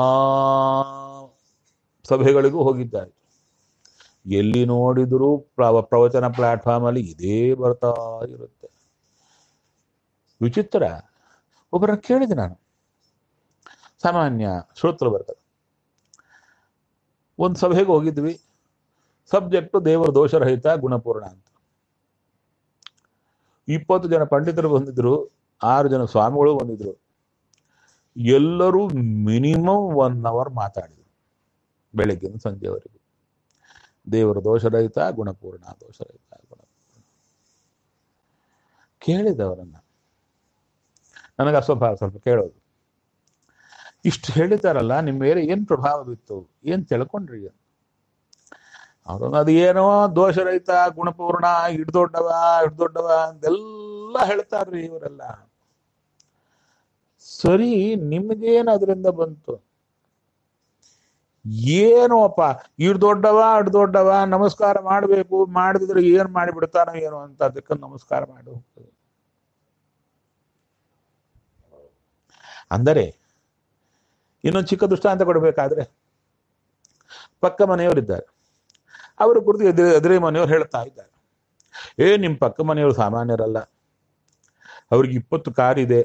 ಸಭೆಗಳಿಗೂ ಹೋಗಿದ್ದಾರೆ ಎಲ್ಲಿ ನೋಡಿದರೂ ಪ್ರವ ಪ್ರವಚನ ಪ್ಲಾಟ್ಫಾರ್ಮ್ ಅಲ್ಲಿ ಇದೇ ಬರ್ತಾ ಇರುತ್ತೆ ವಿಚಿತ್ರ ಒಬ್ಬರನ್ನ ಕೇಳಿದೆ ನಾನು ಸಾಮಾನ್ಯ ಶ್ರೋತೃ ಬರ್ತದೆ ಒಂದು ಸಭೆಗೆ ಹೋಗಿದ್ವಿ ಸಬ್ಜೆಕ್ಟು ದೇವರ ದೋಷರಹಿತ ಗುಣಪೂರ್ಣ ಅಂತ ಇಪ್ಪತ್ತು ಜನ ಪಂಡಿತರು ಬಂದಿದ್ರು ಆರು ಜನ ಸ್ವಾಮಿಗಳು ಬಂದಿದ್ರು ಎಲ್ಲರೂ ಮಿನಿಮಮ್ ಒನ್ ಅವರ್ ಮಾತಾಡಿದ್ರು ಬೆಳಗ್ಗಿನ ಸಂಜೆವರೆಗೂ ದೇವರ ದೋಷರಹಿತ ಗುಣಪೂರ್ಣ ದೋಷರಹಿತ ಗುಣಪೂರ್ಣ ಕೇಳಿದವರನ್ನ ನನಗೆ ಅಸ್ವಭಾವ ಸ್ವಲ್ಪ ಕೇಳೋದು ಇಷ್ಟು ಹೇಳಿದಾರಲ್ಲ ನಿಮ್ಮ ಮೇಲೆ ಏನ್ ಪ್ರಭಾವ ಬಿತ್ತು ಏನ್ ತಿಳ್ಕೊಂಡ್ರಿ ಅವರು ಅದು ಏನೋ ದೋಷರಹಿತ ಗುಣಪೂರ್ಣ ಹಿಡ್ದೊಡ್ಡವ ಹಿಡ್ದೊಡ್ಡವ ಅಂತೆಲ್ಲ ಹೇಳ್ತಾರ್ರಿ ಇವರೆಲ್ಲ ಸರಿ ನಿಮ್ಗೇನು ಅದರಿಂದ ಬಂತು ಏನು ಅಪ್ಪ ಇಡ್ ದೊಡ್ಡವ ಅಡ್ ದೊಡ್ಡವ ನಮಸ್ಕಾರ ಮಾಡಬೇಕು ಮಾಡದಿದ್ರೆ ಏನ್ ಮಾಡಿಬಿಡ್ತಾನೋ ಏನೋ ಅಂತ ಅದಕ್ಕೆ ನಮಸ್ಕಾರ ಮಾಡಿ ಹೋಗ್ತದೆ ಅಂದರೆ ಇನ್ನೊಂದು ಚಿಕ್ಕ ದೃಷ್ಟಾಂತ ಕೊಡಬೇಕಾದ್ರೆ ಪಕ್ಕ ಮನೆಯವರಿದ್ದಾರೆ ಅವರ ಕುರಿತು ಎದುರು ಎದುರೇ ಮನೆಯವರು ಹೇಳ್ತಾ ಇದ್ದಾರೆ ಏ ನಿಮ್ಮ ಪಕ್ಕ ಮನೆಯವರು ಸಾಮಾನ್ಯರಲ್ಲ ಅವ್ರಿಗೆ ಇಪ್ಪತ್ತು ಕಾರಿದೆ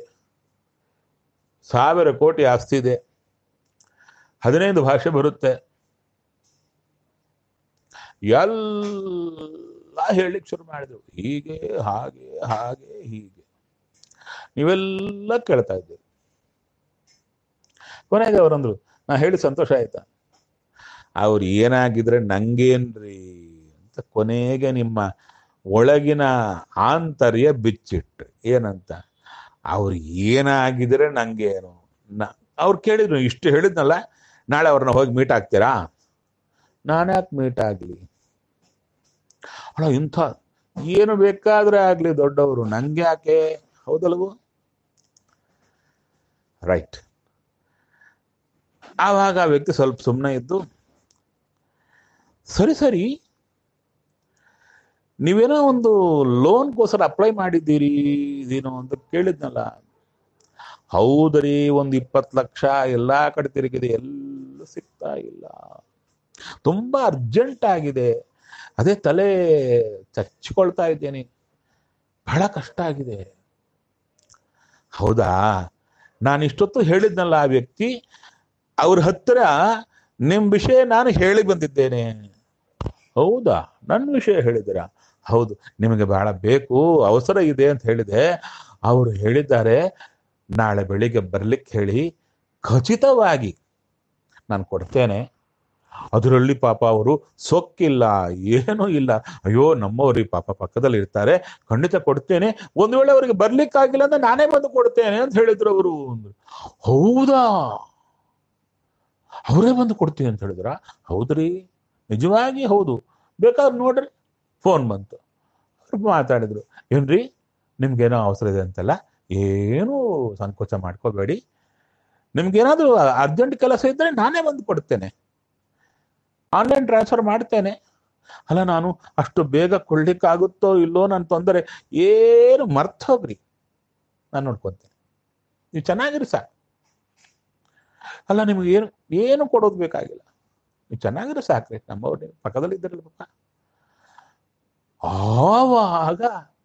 ಸಾವಿರ ಕೋಟಿ ಆಸ್ತಿ ಇದೆ ಹದಿನೈದು ಭಾಷೆ ಬರುತ್ತೆ ಎಲ್ಲ ಹೇಳಲಿಕ್ಕೆ ಶುರು ಮಾಡಿದ್ರು ಹೀಗೆ ಹಾಗೆ ಹಾಗೆ ಹೀಗೆ ನೀವೆಲ್ಲ ಕೇಳ್ತಾ ಇದ್ದೀರಿ ಕೊನೆಗೆ ಅವರಂದ್ರು ನಾ ಹೇಳಿ ಸಂತೋಷ ಆಯ್ತಾ ಅವ್ರು ಏನಾಗಿದ್ರೆ ನಂಗೇನ್ರಿ ಅಂತ ಕೊನೆಗೆ ನಿಮ್ಮ ಒಳಗಿನ ಆಂತರ್ಯ ಬಿಚ್ಚಿಟ್ಟು ಏನಂತ ಅವ್ರು ಏನಾಗಿದ್ರೆ ನಂಗೇನು ನ ಅವ್ರು ಕೇಳಿದ್ರು ಇಷ್ಟು ಹೇಳಿದ್ನಲ್ಲ ನಾಳೆ ಅವ್ರನ್ನ ಹೋಗಿ ಮೀಟ್ ಆಗ್ತೀರಾ ನಾನ್ಯಾಕೆ ಮೀಟ್ ಆಗಲಿ ಅಲ್ಲ ಇಂಥ ಏನು ಬೇಕಾದ್ರೆ ಆಗ್ಲಿ ದೊಡ್ಡವರು ನಂಗೆ ಯಾಕೆ ಹೌದಲ್ವೋ ರೈಟ್ ಆವಾಗ ಆ ವ್ಯಕ್ತಿ ಸ್ವಲ್ಪ ಸುಮ್ಮನೆ ಇದ್ದು ಸರಿ ಸರಿ ನೀವೇನೋ ಒಂದು ಲೋನ್ಗೋಸ್ಕರ ಅಪ್ಲೈ ಮಾಡಿದ್ದೀರಿ ಇದೇನೋ ಅಂತ ಕೇಳಿದ್ನಲ್ಲ ಹೌದ್ರಿ ಒಂದು ಇಪ್ಪತ್ತು ಲಕ್ಷ ಎಲ್ಲಾ ಕಡೆ ತಿರುಗಿದೆ ಎಲ್ಲೂ ಸಿಗ್ತಾ ಇಲ್ಲ ತುಂಬಾ ಅರ್ಜೆಂಟ್ ಆಗಿದೆ ಅದೇ ತಲೆ ಚಚ್ಕೊಳ್ತಾ ಇದ್ದೇನೆ ಬಹಳ ಕಷ್ಟ ಆಗಿದೆ ಹೌದಾ ನಾನು ಇಷ್ಟೊತ್ತು ಹೇಳಿದ್ನಲ್ಲ ಆ ವ್ಯಕ್ತಿ ಅವ್ರ ಹತ್ರ ನಿಮ್ ವಿಷಯ ನಾನು ಹೇಳಿ ಬಂದಿದ್ದೇನೆ ಹೌದಾ ನನ್ನ ವಿಷಯ ಹೇಳಿದಿರಾ ಹೌದು ನಿಮಗೆ ಬಹಳ ಬೇಕು ಅವಸರ ಇದೆ ಅಂತ ಹೇಳಿದೆ ಅವರು ಹೇಳಿದ್ದಾರೆ ನಾಳೆ ಬೆಳಿಗ್ಗೆ ಬರ್ಲಿಕ್ಕೆ ಹೇಳಿ ಖಚಿತವಾಗಿ ನಾನು ಕೊಡ್ತೇನೆ ಅದರಲ್ಲಿ ಪಾಪ ಅವರು ಸೊಕ್ಕಿಲ್ಲ ಏನೂ ಇಲ್ಲ ಅಯ್ಯೋ ನಮ್ಮವ್ರಿಗೆ ಪಾಪ ಪಕ್ಕದಲ್ಲಿ ಇರ್ತಾರೆ ಖಂಡಿತ ಕೊಡ್ತೇನೆ ಒಂದು ವೇಳೆ ಅವರಿಗೆ ಬರ್ಲಿಕ್ಕಾಗಿಲ್ಲ ಅಂದ್ರೆ ನಾನೇ ಬಂದು ಕೊಡ್ತೇನೆ ಅಂತ ಹೇಳಿದ್ರು ಅವರು ಹೌದಾ ಅವರೇ ಬಂದು ಕೊಡ್ತೀನಿ ಅಂತ ಹೇಳಿದ್ರ ಹೌದ್ರಿ ನಿಜವಾಗಿ ಹೌದು ಬೇಕಾದ್ರೆ ನೋಡ್ರಿ ಫೋನ್ ಬಂತು ಅವ್ರು ಮಾತಾಡಿದ್ರು ಏನ್ರಿ ನಿಮ್ಗೇನೋ ಅವಸರ ಇದೆ ಅಂತಲ್ಲ ಏನೂ ಸಂಕೋಚ ಮಾಡ್ಕೋಬೇಡಿ ನಿಮ್ಗೇನಾದ್ರೂ ಅರ್ಜೆಂಟ್ ಕೆಲಸ ಇದ್ದರೆ ನಾನೇ ಬಂದು ಕೊಡ್ತೇನೆ ಆನ್ಲೈನ್ ಟ್ರಾನ್ಸ್ಫರ್ ಮಾಡ್ತೇನೆ ಅಲ್ಲ ನಾನು ಅಷ್ಟು ಬೇಗ ಕೊಡ್ಲಿಕ್ಕಾಗುತ್ತೋ ಇಲ್ಲೋ ನನ್ನ ತೊಂದರೆ ಏನು ಮರ್ತ್ ಹೋಗ್ರಿ ನಾನು ನೋಡ್ಕೊತೇನೆ ನೀವು ಚೆನ್ನಾಗಿರಿ ಸಾಕು ಅಲ್ಲ ನಿಮ್ಗೆ ಏನು ಏನು ಕೊಡೋದು ಬೇಕಾಗಿಲ್ಲ ನೀವು ಚೆನ್ನಾಗಿರೋ ಸಾಕ್ರಿ ನಮ್ಮವ್ರು ನೀವು ಪಕ್ಕದಲ್ಲಿ ಇದ್ದಿರಲ್ಲ ಪಾಪ ಆವಾಗ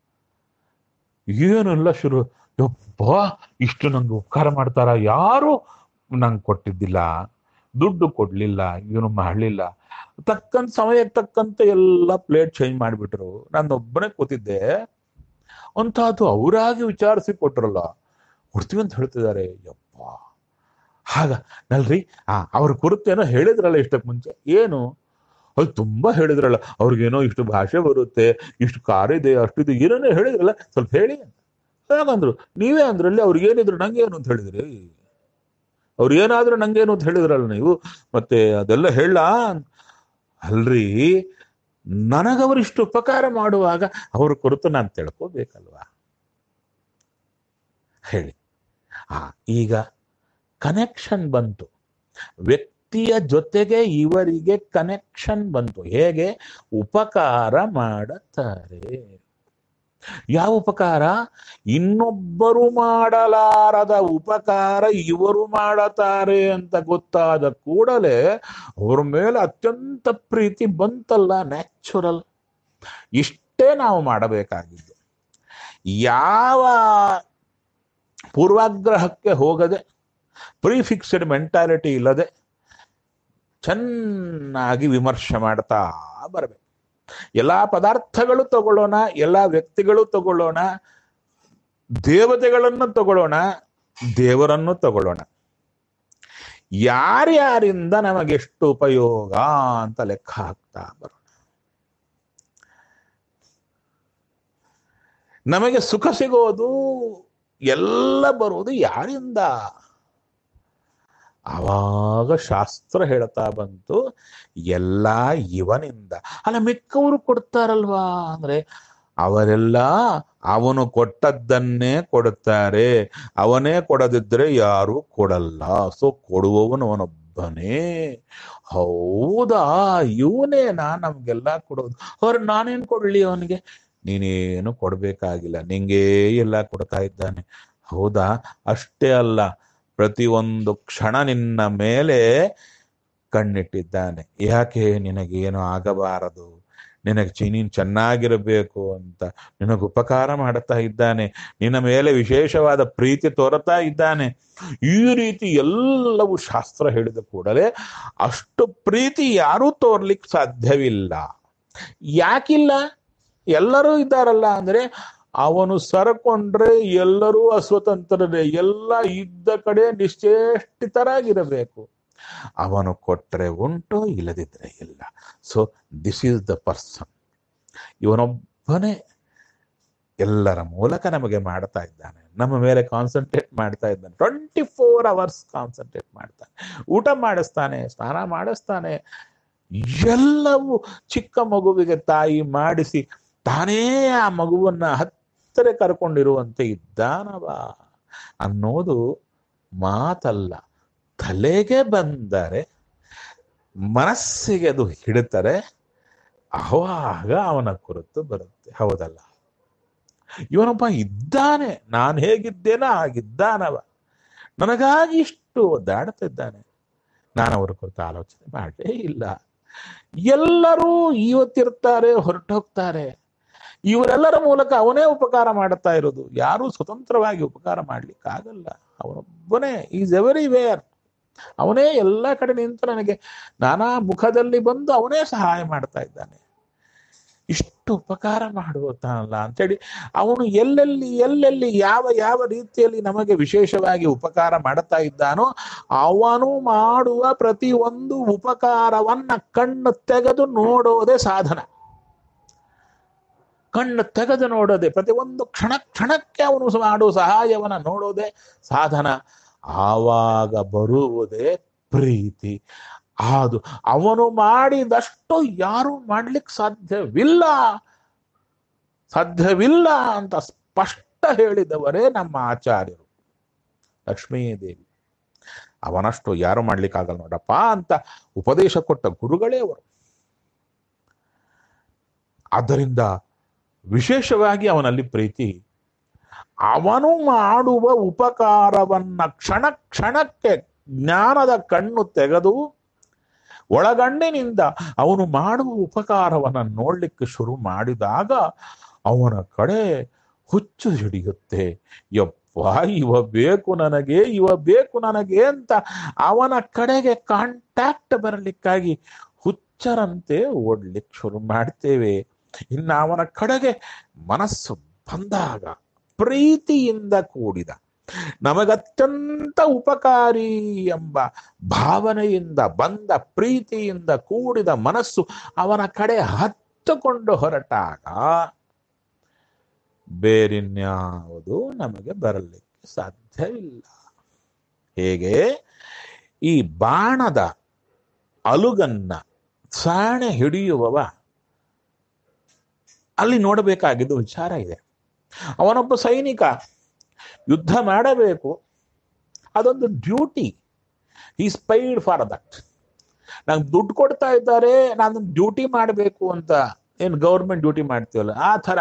ಏನೆಲ್ಲ ಶುರು ಯಪ್ಪ ಇಷ್ಟು ನಂಗೆ ಉಪಕಾರ ಮಾಡ್ತಾರ ಯಾರು ನಂಗೆ ಕೊಟ್ಟಿದ್ದಿಲ್ಲ ದುಡ್ಡು ಕೊಡ್ಲಿಲ್ಲ ಇವನು ಮಾಡಲಿಲ್ಲ ತಕ್ಕಂತ ಸಮಯಕ್ಕೆ ತಕ್ಕಂತೆ ಎಲ್ಲ ಪ್ಲೇಟ್ ಚೇಂಜ್ ಮಾಡಿಬಿಟ್ರು ನಾನೊಬ್ಬನೇ ಕೂತಿದ್ದೆ ಅಂತಹದ್ದು ಅವರಾಗಿ ವಿಚಾರಿಸಿ ಕೊಟ್ರಲ್ಲ ಕೊಡ್ತೀವಿ ಅಂತ ಹೇಳ್ತಿದ್ದಾರೆ ಯಪ್ಪ ಹಾಗ ನಲ್ರಿ ಆ ಅವ್ರ ಕುರಿತೇನೋ ಹೇಳಿದ್ರಲ್ಲ ಇಷ್ಟಕ್ಕೆ ಮುಂಚೆ ಏನು ಅದು ತುಂಬಾ ಹೇಳಿದ್ರಲ್ಲ ಅವ್ರಿಗೇನೋ ಇಷ್ಟು ಭಾಷೆ ಬರುತ್ತೆ ಇಷ್ಟು ಕಾರ್ ಇದೆ ಅಷ್ಟಿದೆ ಏನೇನೋ ಹೇಳಿದ್ರಲ್ಲ ಸ್ವಲ್ಪ ಹೇಳಿ ಅಂತ ಹಾಗಂದ್ರು ನೀವೇ ಅಂದ್ರಲ್ಲಿ ಅವ್ರಿಗೇನಿದ್ರು ನಂಗೇನು ಅಂತ ಹೇಳಿದ್ರಿ ಅವ್ರು ಏನಾದ್ರೂ ನಂಗೇನು ಅಂತ ಹೇಳಿದ್ರಲ್ಲ ನೀವು ಮತ್ತೆ ಅದೆಲ್ಲ ಹೇಳ ಅಲ್ರಿ ನನಗವರಿಷ್ಟು ಉಪಕಾರ ಮಾಡುವಾಗ ಅವ್ರ ಕುರಿತು ನಾನು ತಿಳ್ಕೋಬೇಕಲ್ವಾ ಹೇಳಿ ಆ ಈಗ ಕನೆಕ್ಷನ್ ಬಂತು ವ್ಯಕ್ತಿಯ ಜೊತೆಗೆ ಇವರಿಗೆ ಕನೆಕ್ಷನ್ ಬಂತು ಹೇಗೆ ಉಪಕಾರ ಮಾಡುತ್ತಾರೆ ಯಾವ ಉಪಕಾರ ಇನ್ನೊಬ್ಬರು ಮಾಡಲಾರದ ಉಪಕಾರ ಇವರು ಮಾಡುತ್ತಾರೆ ಅಂತ ಗೊತ್ತಾದ ಕೂಡಲೇ ಅವ್ರ ಮೇಲೆ ಅತ್ಯಂತ ಪ್ರೀತಿ ಬಂತಲ್ಲ ನ್ಯಾಚುರಲ್ ಇಷ್ಟೇ ನಾವು ಮಾಡಬೇಕಾಗಿದ್ದು ಯಾವ ಪೂರ್ವಾಗ್ರಹಕ್ಕೆ ಹೋಗದೆ ಪ್ರಿಫಿಕ್ಸ್ಡ್ ಮೆಂಟಾಲಿಟಿ ಇಲ್ಲದೆ ಚೆನ್ನಾಗಿ ವಿಮರ್ಶೆ ಮಾಡ್ತಾ ಬರಬೇಕು ಎಲ್ಲಾ ಪದಾರ್ಥಗಳು ತಗೊಳ್ಳೋಣ ಎಲ್ಲಾ ವ್ಯಕ್ತಿಗಳು ತಗೊಳ್ಳೋಣ ದೇವತೆಗಳನ್ನು ತಗೊಳ್ಳೋಣ ದೇವರನ್ನು ತಗೊಳ್ಳೋಣ ಯಾರ್ಯಾರಿಂದ ನಮಗೆಷ್ಟು ಉಪಯೋಗ ಅಂತ ಲೆಕ್ಕ ಹಾಕ್ತಾ ಬರೋಣ ನಮಗೆ ಸುಖ ಸಿಗೋದು ಎಲ್ಲ ಬರುವುದು ಯಾರಿಂದ ಆವಾಗ ಶಾಸ್ತ್ರ ಹೇಳ್ತಾ ಬಂತು ಎಲ್ಲ ಇವನಿಂದ ಅಲ್ಲ ಮಿಕ್ಕವರು ಕೊಡ್ತಾರಲ್ವಾ ಅಂದ್ರೆ ಅವರೆಲ್ಲ ಅವನು ಕೊಟ್ಟದ್ದನ್ನೇ ಕೊಡುತ್ತಾರೆ ಅವನೇ ಕೊಡದಿದ್ರೆ ಯಾರು ಕೊಡಲ್ಲ ಸೊ ಕೊಡುವವನು ಅವನೊಬ್ಬನೇ ಹೌದಾ ಇವನೇನಾ ನಮ್ಗೆಲ್ಲ ಕೊಡೋದು ಅವ್ರ ನಾನೇನ್ ಕೊಡ್ಲಿ ಅವನಿಗೆ ನೀನೇನು ಕೊಡ್ಬೇಕಾಗಿಲ್ಲ ನಿಂಗೆ ಎಲ್ಲ ಕೊಡ್ತಾ ಇದ್ದಾನೆ ಹೌದಾ ಅಷ್ಟೇ ಅಲ್ಲ ಪ್ರತಿಯೊಂದು ಕ್ಷಣ ನಿನ್ನ ಮೇಲೆ ಕಣ್ಣಿಟ್ಟಿದ್ದಾನೆ ಯಾಕೆ ನಿನಗೇನು ಆಗಬಾರದು ನಿನಗೆ ಚಿ- ನೀನ್ ಚೆನ್ನಾಗಿರಬೇಕು ಅಂತ ನಿನಗೆ ಉಪಕಾರ ಮಾಡುತ್ತಾ ಇದ್ದಾನೆ ನಿನ್ನ ಮೇಲೆ ವಿಶೇಷವಾದ ಪ್ರೀತಿ ತೋರುತ್ತಾ ಇದ್ದಾನೆ ಈ ರೀತಿ ಎಲ್ಲವೂ ಶಾಸ್ತ್ರ ಹೇಳಿದ ಕೂಡಲೇ ಅಷ್ಟು ಪ್ರೀತಿ ಯಾರೂ ತೋರ್ಲಿಕ್ಕೆ ಸಾಧ್ಯವಿಲ್ಲ ಯಾಕಿಲ್ಲ ಎಲ್ಲರೂ ಇದ್ದಾರಲ್ಲ ಅಂದ್ರೆ ಅವನು ಸರಕೊಂಡ್ರೆ ಎಲ್ಲರೂ ಅಸ್ವತಂತ್ರರೇ ಎಲ್ಲ ಇದ್ದ ಕಡೆ ನಿಶ್ಚೇಷ್ಟಿತರಾಗಿರಬೇಕು ಅವನು ಕೊಟ್ರೆ ಉಂಟು ಇಲ್ಲದಿದ್ರೆ ಇಲ್ಲ so this is the person ಇವನೊಬ್ಬನೇ ಎಲ್ಲರ ಮೂಲಕ ನಮಗೆ ಮಾಡ್ತಾ ಇದ್ದಾನೆ ನಮ್ಮ ಮೇಲೆ ಕಾನ್ಸಂಟ್ರೇಟ್ ಮಾಡ್ತಾ ಇದ್ದಾನೆ ಟ್ವೆಂಟಿ ಫೋರ್ ಅವರ್ಸ್ ಕಾನ್ಸಂಟ್ರೇಟ್ ಮಾಡ್ತಾನೆ ಊಟ ಮಾಡಿಸ್ತಾನೆ ಸ್ನಾನ ಮಾಡಿಸ್ತಾನೆ ಎಲ್ಲವೂ ಚಿಕ್ಕ ಮಗುವಿಗೆ ತಾಯಿ ಮಾಡಿಸಿ ತಾನೇ ಆ ಮಗುವನ್ನ ಹತ್ತಿರ ಕರ್ಕೊಂಡಿರುವಂತೆ ಇದ್ದಾನವ ಅನ್ನೋದು ಮಾತಲ್ಲ ತಲೆಗೆ ಬಂದರೆ ಮನಸ್ಸಿಗೆ ಅದು ಹಿಡಿತಾರೆ ಅವಾಗ ಅವನ ಕುರಿತು ಬರುತ್ತೆ ಹೌದಲ್ಲ ಇವನೊಬ್ಬ ಇದ್ದಾನೆ ನಾನು ಹೇಗಿದ್ದೇನೋ ಹಾಗಿದ್ದಾನವ ನನಗಾಗಿ ಇಷ್ಟು ಒದ್ದಾಡ್ತಿದ್ದಾನೆ ನಾನು ಅವರ ಕುರಿತು ಆಲೋಚನೆ ಮಾಡಲೇ ಇಲ್ಲ ಎಲ್ಲರೂ ಇವತ್ತಿರ್ತಾರೆ ಹೊರಟೋಗ್ತಾರೆ ಇವರೆಲ್ಲರ ಮೂಲಕ ಅವನೇ ಉಪಕಾರ ಮಾಡುತ್ತಾ ಇರೋದು ಯಾರೂ ಸ್ವತಂತ್ರವಾಗಿ ಉಪಕಾರ ಮಾಡ್ಲಿಕ್ಕಾಗಲ್ಲ ಅವನೊಬ್ಬನೇ ಈಸ್ ಎವರಿ ವೇರ್ ಅವನೇ ಎಲ್ಲ ಕಡೆ ನಿಂತು ನನಗೆ ನಾನಾ ಮುಖದಲ್ಲಿ ಬಂದು ಅವನೇ ಸಹಾಯ ಮಾಡ್ತಾ ಇದ್ದಾನೆ ಇಷ್ಟು ಉಪಕಾರ ಮಾಡುತ್ತಾನಲ್ಲ ಅಂತೇಳಿ ಅವನು ಎಲ್ಲೆಲ್ಲಿ ಎಲ್ಲೆಲ್ಲಿ ಯಾವ ಯಾವ ರೀತಿಯಲ್ಲಿ ನಮಗೆ ವಿಶೇಷವಾಗಿ ಉಪಕಾರ ಮಾಡುತ್ತಾ ಇದ್ದಾನೋ ಅವನು ಮಾಡುವ ಪ್ರತಿ ಒಂದು ಉಪಕಾರವನ್ನ ಕಣ್ಣು ತೆಗೆದು ನೋಡೋದೇ ಸಾಧನ ಕಣ್ಣು ತೆಗೆದು ನೋಡೋದೆ ಪ್ರತಿ ಒಂದು ಕ್ಷಣ ಕ್ಷಣಕ್ಕೆ ಅವನು ಮಾಡುವ ಸಹಾಯವನ್ನ ನೋಡೋದೇ ಸಾಧನ ಆವಾಗ ಬರುವುದೇ ಪ್ರೀತಿ ಅದು ಅವನು ಮಾಡಿದಷ್ಟು ಯಾರು ಮಾಡ್ಲಿಕ್ಕೆ ಸಾಧ್ಯವಿಲ್ಲ ಸಾಧ್ಯವಿಲ್ಲ ಅಂತ ಸ್ಪಷ್ಟ ಹೇಳಿದವರೇ ನಮ್ಮ ಆಚಾರ್ಯರು ಲಕ್ಷ್ಮೀದೇವಿ ಅವನಷ್ಟು ಯಾರು ಮಾಡ್ಲಿಕ್ಕಾಗಲ್ಲ ನೋಡಪ್ಪ ಅಂತ ಉಪದೇಶ ಕೊಟ್ಟ ಗುರುಗಳೇ ಅವರು ಆದ್ದರಿಂದ ವಿಶೇಷವಾಗಿ ಅವನಲ್ಲಿ ಪ್ರೀತಿ ಅವನು ಮಾಡುವ ಉಪಕಾರವನ್ನ ಕ್ಷಣ ಕ್ಷಣಕ್ಕೆ ಜ್ಞಾನದ ಕಣ್ಣು ತೆಗೆದು ಒಳಗಣ್ಣಿನಿಂದ ಅವನು ಮಾಡುವ ಉಪಕಾರವನ್ನ ನೋಡ್ಲಿಕ್ಕೆ ಶುರು ಮಾಡಿದಾಗ ಅವನ ಕಡೆ ಹುಚ್ಚು ಹಿಡಿಯುತ್ತೆ ಯಪ್ಪ ಇವ ಬೇಕು ನನಗೆ ಇವ ಬೇಕು ನನಗೆ ಅಂತ ಅವನ ಕಡೆಗೆ ಕಾಂಟ್ಯಾಕ್ಟ್ ಬರಲಿಕ್ಕಾಗಿ ಹುಚ್ಚರಂತೆ ಓಡ್ಲಿಕ್ಕೆ ಶುರು ಮಾಡ್ತೇವೆ ಇನ್ನು ಅವನ ಕಡೆಗೆ ಮನಸ್ಸು ಬಂದಾಗ ಪ್ರೀತಿಯಿಂದ ಕೂಡಿದ ನಮಗತ್ಯಂತ ಉಪಕಾರಿ ಎಂಬ ಭಾವನೆಯಿಂದ ಬಂದ ಪ್ರೀತಿಯಿಂದ ಕೂಡಿದ ಮನಸ್ಸು ಅವನ ಕಡೆ ಹತ್ತುಕೊಂಡು ಹೊರಟಾಗ ಬೇರಿನ್ಯಾವುದು ನಮಗೆ ಬರಲಿಕ್ಕೆ ಸಾಧ್ಯವಿಲ್ಲ ಹೇಗೆ ಈ ಬಾಣದ ಅಲುಗನ್ನ ಸಾಣೆ ಹಿಡಿಯುವವ ಅಲ್ಲಿ ನೋಡಬೇಕಾಗಿದ್ದು ವಿಚಾರ ಇದೆ ಅವನೊಬ್ಬ ಸೈನಿಕ ಯುದ್ಧ ಮಾಡಬೇಕು ಅದೊಂದು ಡ್ಯೂಟಿ ಈ ಸ್ಪೈಡ್ ಫಾರ್ ದಟ್ ನಂಗೆ ದುಡ್ಡು ಕೊಡ್ತಾ ಇದ್ದಾರೆ ನಾನು ಡ್ಯೂಟಿ ಮಾಡಬೇಕು ಅಂತ ಏನು ಗೌರ್ಮೆಂಟ್ ಡ್ಯೂಟಿ ಮಾಡ್ತೀವಲ್ಲ ಆ ಥರ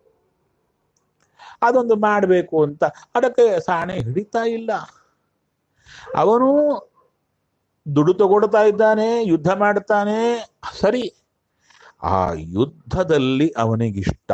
ಅದೊಂದು ಮಾಡಬೇಕು ಅಂತ ಅದಕ್ಕೆ ಸಾಣೆ ಹಿಡಿತಾ ಇಲ್ಲ ಅವನು ದುಡ್ಡು ತಗೊಳ್ತಾ ಇದ್ದಾನೆ ಯುದ್ಧ ಮಾಡ್ತಾನೆ ಸರಿ ಆ ಯುದ್ಧದಲ್ಲಿ ಅವನಿಗಿಷ್ಟ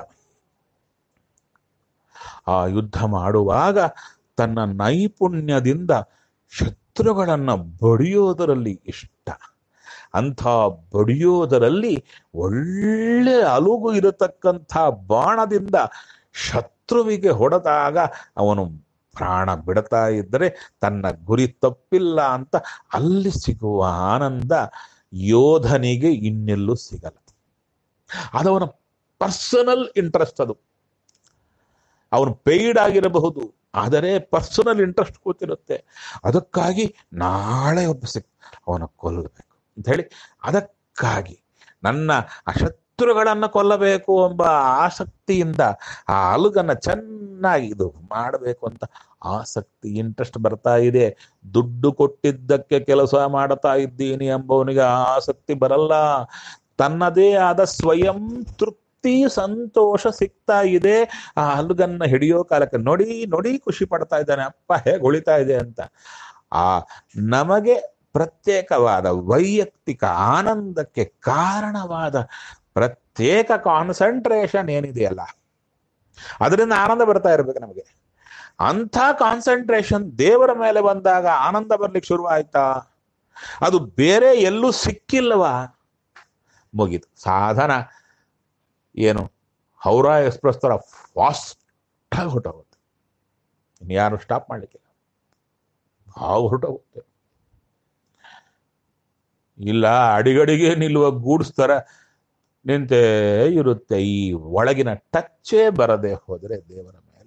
ಆ ಯುದ್ಧ ಮಾಡುವಾಗ ತನ್ನ ನೈಪುಣ್ಯದಿಂದ ಶತ್ರುಗಳನ್ನ ಬಡಿಯೋದರಲ್ಲಿ ಇಷ್ಟ ಅಂಥ ಬಡಿಯೋದರಲ್ಲಿ ಒಳ್ಳೆ ಅಲುಗು ಇರತಕ್ಕಂಥ ಬಾಣದಿಂದ ಶತ್ರುವಿಗೆ ಹೊಡೆದಾಗ ಅವನು ಪ್ರಾಣ ಬಿಡ್ತಾ ಇದ್ದರೆ ತನ್ನ ಗುರಿ ತಪ್ಪಿಲ್ಲ ಅಂತ ಅಲ್ಲಿ ಸಿಗುವ ಆನಂದ ಯೋಧನಿಗೆ ಇನ್ನೆಲ್ಲೂ ಸಿಗಲ್ಲ ಅದವನ ಪರ್ಸನಲ್ ಇಂಟ್ರೆಸ್ಟ್ ಅದು ಅವನು ಪೇಯ್ಡ್ ಆಗಿರಬಹುದು ಆದರೆ ಪರ್ಸನಲ್ ಇಂಟ್ರೆಸ್ಟ್ ಕೂತಿರುತ್ತೆ ಅದಕ್ಕಾಗಿ ನಾಳೆ ಒಬ್ಬ ಸಿಕ್ ಅವನ ಕೊಲ್ಲಬೇಕು ಅಂತ ಹೇಳಿ ಅದಕ್ಕಾಗಿ ನನ್ನ ಅಶತ್ರುಗಳನ್ನು ಕೊಲ್ಲಬೇಕು ಎಂಬ ಆಸಕ್ತಿಯಿಂದ ಆ ಅಲುಗನ್ನ ಚೆನ್ನಾಗಿ ಇದು ಮಾಡಬೇಕು ಅಂತ ಆಸಕ್ತಿ ಇಂಟ್ರೆಸ್ಟ್ ಬರ್ತಾ ಇದೆ ದುಡ್ಡು ಕೊಟ್ಟಿದ್ದಕ್ಕೆ ಕೆಲಸ ಮಾಡ್ತಾ ಇದ್ದೀನಿ ಎಂಬವನಿಗೆ ಆ ಆಸಕ್ತಿ ಬರಲ್ಲ ತನ್ನದೇ ಆದ ಸ್ವಯಂ ತೃಪ್ತಿ ಸಂತೋಷ ಸಿಗ್ತಾ ಇದೆ ಆ ಹಲ್ಗನ್ನ ಹಿಡಿಯೋ ಕಾಲಕ್ಕೆ ನೋಡಿ ನೋಡಿ ಖುಷಿ ಪಡ್ತಾ ಇದ್ದಾನೆ ಅಪ್ಪ ಹೇಗೆ ಉಳಿತಾ ಇದೆ ಅಂತ ಆ ನಮಗೆ ಪ್ರತ್ಯೇಕವಾದ ವೈಯಕ್ತಿಕ ಆನಂದಕ್ಕೆ ಕಾರಣವಾದ ಪ್ರತ್ಯೇಕ ಕಾನ್ಸಂಟ್ರೇಷನ್ ಏನಿದೆಯಲ್ಲ ಅದರಿಂದ ಆನಂದ ಬರ್ತಾ ಇರ್ಬೇಕು ನಮಗೆ ಅಂಥ ಕಾನ್ಸಂಟ್ರೇಷನ್ ದೇವರ ಮೇಲೆ ಬಂದಾಗ ಆನಂದ ಬರ್ಲಿಕ್ಕೆ ಶುರು ಆಯ್ತಾ ಅದು ಬೇರೆ ಎಲ್ಲೂ ಸಿಕ್ಕಿಲ್ಲವಾ ಮುಗೀತು ಸಾಧನ ಏನು ಹೌರಾ ಎಕ್ಸ್ಪ್ರೆಸ್ ಥರ ಫಾಸ್ಟ್ ಆಗಿ ಹೊರಟೋಗುತ್ತೆ ಇನ್ಯಾರು ಸ್ಟಾಪ್ ಮಾಡಲಿಕ್ಕಿಲ್ಲ ಹಾವು ಹೊರಟೋಗುತ್ತೆ ಇಲ್ಲ ಅಡಿಗಡಿಗೆ ನಿಲ್ಲುವ ಗೂಡ್ಸ್ ಥರ ನಿಂತೇ ಇರುತ್ತೆ ಈ ಒಳಗಿನ ಟಚ್ಚೇ ಬರದೆ ಹೋದರೆ ದೇವರ ಮೇಲೆ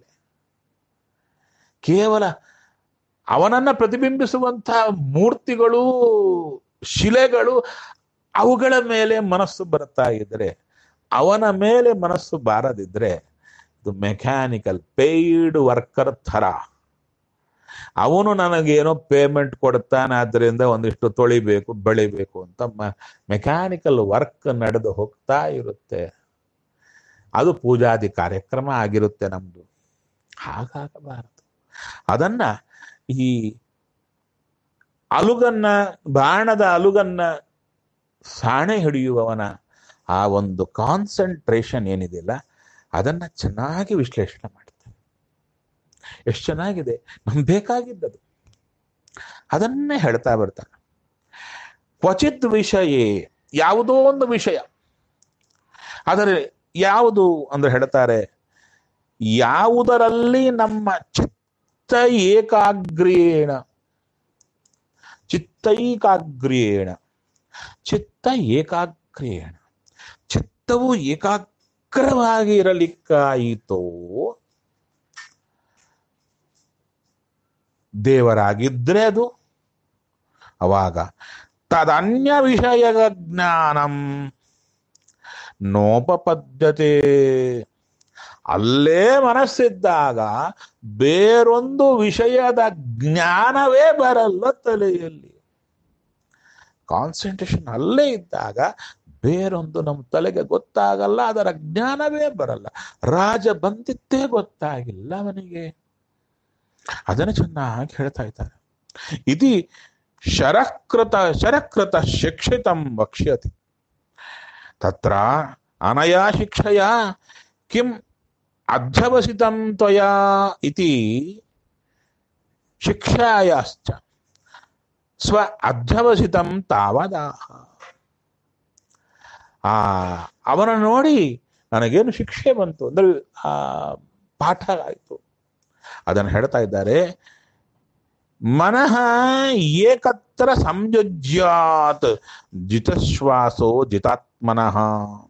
ಕೇವಲ ಅವನನ್ನ ಪ್ರತಿಬಿಂಬಿಸುವಂಥ ಮೂರ್ತಿಗಳು ಶಿಲೆಗಳು ಅವುಗಳ ಮೇಲೆ ಮನಸ್ಸು ಬರ್ತಾ ಇದ್ರೆ ಅವನ ಮೇಲೆ ಮನಸ್ಸು ಬಾರದಿದ್ರೆ ಇದು ಮೆಕ್ಯಾನಿಕಲ್ ಪೇಯ್ಡ್ ವರ್ಕರ್ ಥರ ಅವನು ನನಗೇನೋ ಪೇಮೆಂಟ್ ಕೊಡ್ತಾನೆ ಆದ್ದರಿಂದ ಒಂದಿಷ್ಟು ತೊಳಿಬೇಕು ಬೆಳಿಬೇಕು ಅಂತ ಮೆಕ್ಯಾನಿಕಲ್ ವರ್ಕ್ ನಡೆದು ಹೋಗ್ತಾ ಇರುತ್ತೆ ಅದು ಪೂಜಾದಿ ಕಾರ್ಯಕ್ರಮ ಆಗಿರುತ್ತೆ ನಮ್ದು ಹಾಗಾಗಬಾರದು ಅದನ್ನ ಈ ಅಲುಗನ್ನ ಬಾಣದ ಅಲುಗನ್ನ ಸಾಣೆ ಹಿಡಿಯುವವನ ಆ ಒಂದು ಕಾನ್ಸಂಟ್ರೇಷನ್ ಏನಿದೆಯಲ್ಲ ಅದನ್ನ ಚೆನ್ನಾಗಿ ವಿಶ್ಲೇಷಣೆ ಮಾಡ್ತಾರೆ ಎಷ್ಟು ಚೆನ್ನಾಗಿದೆ ನಮ್ಗೆ ಬೇಕಾಗಿದ್ದದು ಅದನ್ನೇ ಹೇಳ್ತಾ ಬರ್ತಾನೆ ಕ್ವಚಿತ್ ವಿಷಯೇ ಯಾವುದೋ ಒಂದು ವಿಷಯ ಆದರೆ ಯಾವುದು ಅಂದ್ರೆ ಹೇಳ್ತಾರೆ ಯಾವುದರಲ್ಲಿ ನಮ್ಮ ಚಿತ್ತ ಏಕಾಗ್ರೇಣ ಚಿತ್ತೈಕಾಗ್ರೇಣ ಚಿತ್ತ ಏಕಾಗ್ರೇಣ ಚಿತ್ತವು ಏಕಾಗ್ರವಾಗಿ ಇರಲಿಕ್ಕಾಯಿತೋ ದೇವರಾಗಿದ್ರೆ ಅದು ಅವಾಗ ತದನ್ಯ ವಿಷಯ ಜ್ಞಾನಂ ನೋಪಪದ್ಯತೆ ಅಲ್ಲೇ ಮನಸ್ಸಿದ್ದಾಗ ಬೇರೊಂದು ವಿಷಯದ ಜ್ಞಾನವೇ ಬರಲ್ಲ ತಲೆಯಲ್ಲಿ ಕಾನ್ಸಂಟ್ರೇಷನ್ ಅಲ್ಲೇ ಇದ್ದಾಗ ಬೇರೊಂದು ನಮ್ಮ ತಲೆಗೆ ಗೊತ್ತಾಗಲ್ಲ ಅದರ ಜ್ಞಾನವೇ ಬರಲ್ಲ ರಾಜ ಬಂದಿದ್ದೇ ಗೊತ್ತಾಗಿಲ್ಲ ಅವನಿಗೆ ಅದನ್ನು ಚೆನ್ನಾಗಿ ಹೇಳ್ತಾ ಇದ್ದಾರೆ ಇತಿ ಶರಕೃತ ಶರಕೃತ ಶಿಕ್ಷಿತಂ ವಕ್ಷ್ಯತಿ ತತ್ರ ಅನಯಾ ಶಿಕ್ಷಯ ಕಿಂ ಅಧ್ಯವಸಿತಂ ತ್ವಯಾ ಇತಿ ಶಿಕ್ಷಾಯಾಶ್ಚ ಸ್ವ ಅಧ್ಯವಸಿತಂ ತಾವದಾಹ ಆ ಅವನ ನೋಡಿ ನನಗೇನು ಶಿಕ್ಷೆ ಬಂತು ಅಂದ್ರೆ ಆ ಪಾಠ ಆಯಿತು ಅದನ್ನು ಹೇಳ್ತಾ ಇದ್ದಾರೆ ಮನಃ ಏಕತ್ರ ಸಂಯುಜ್ಯಾತ್ ಜಿತಶ್ವಾಸೋ ಜಿತಾತ್ಮನಃ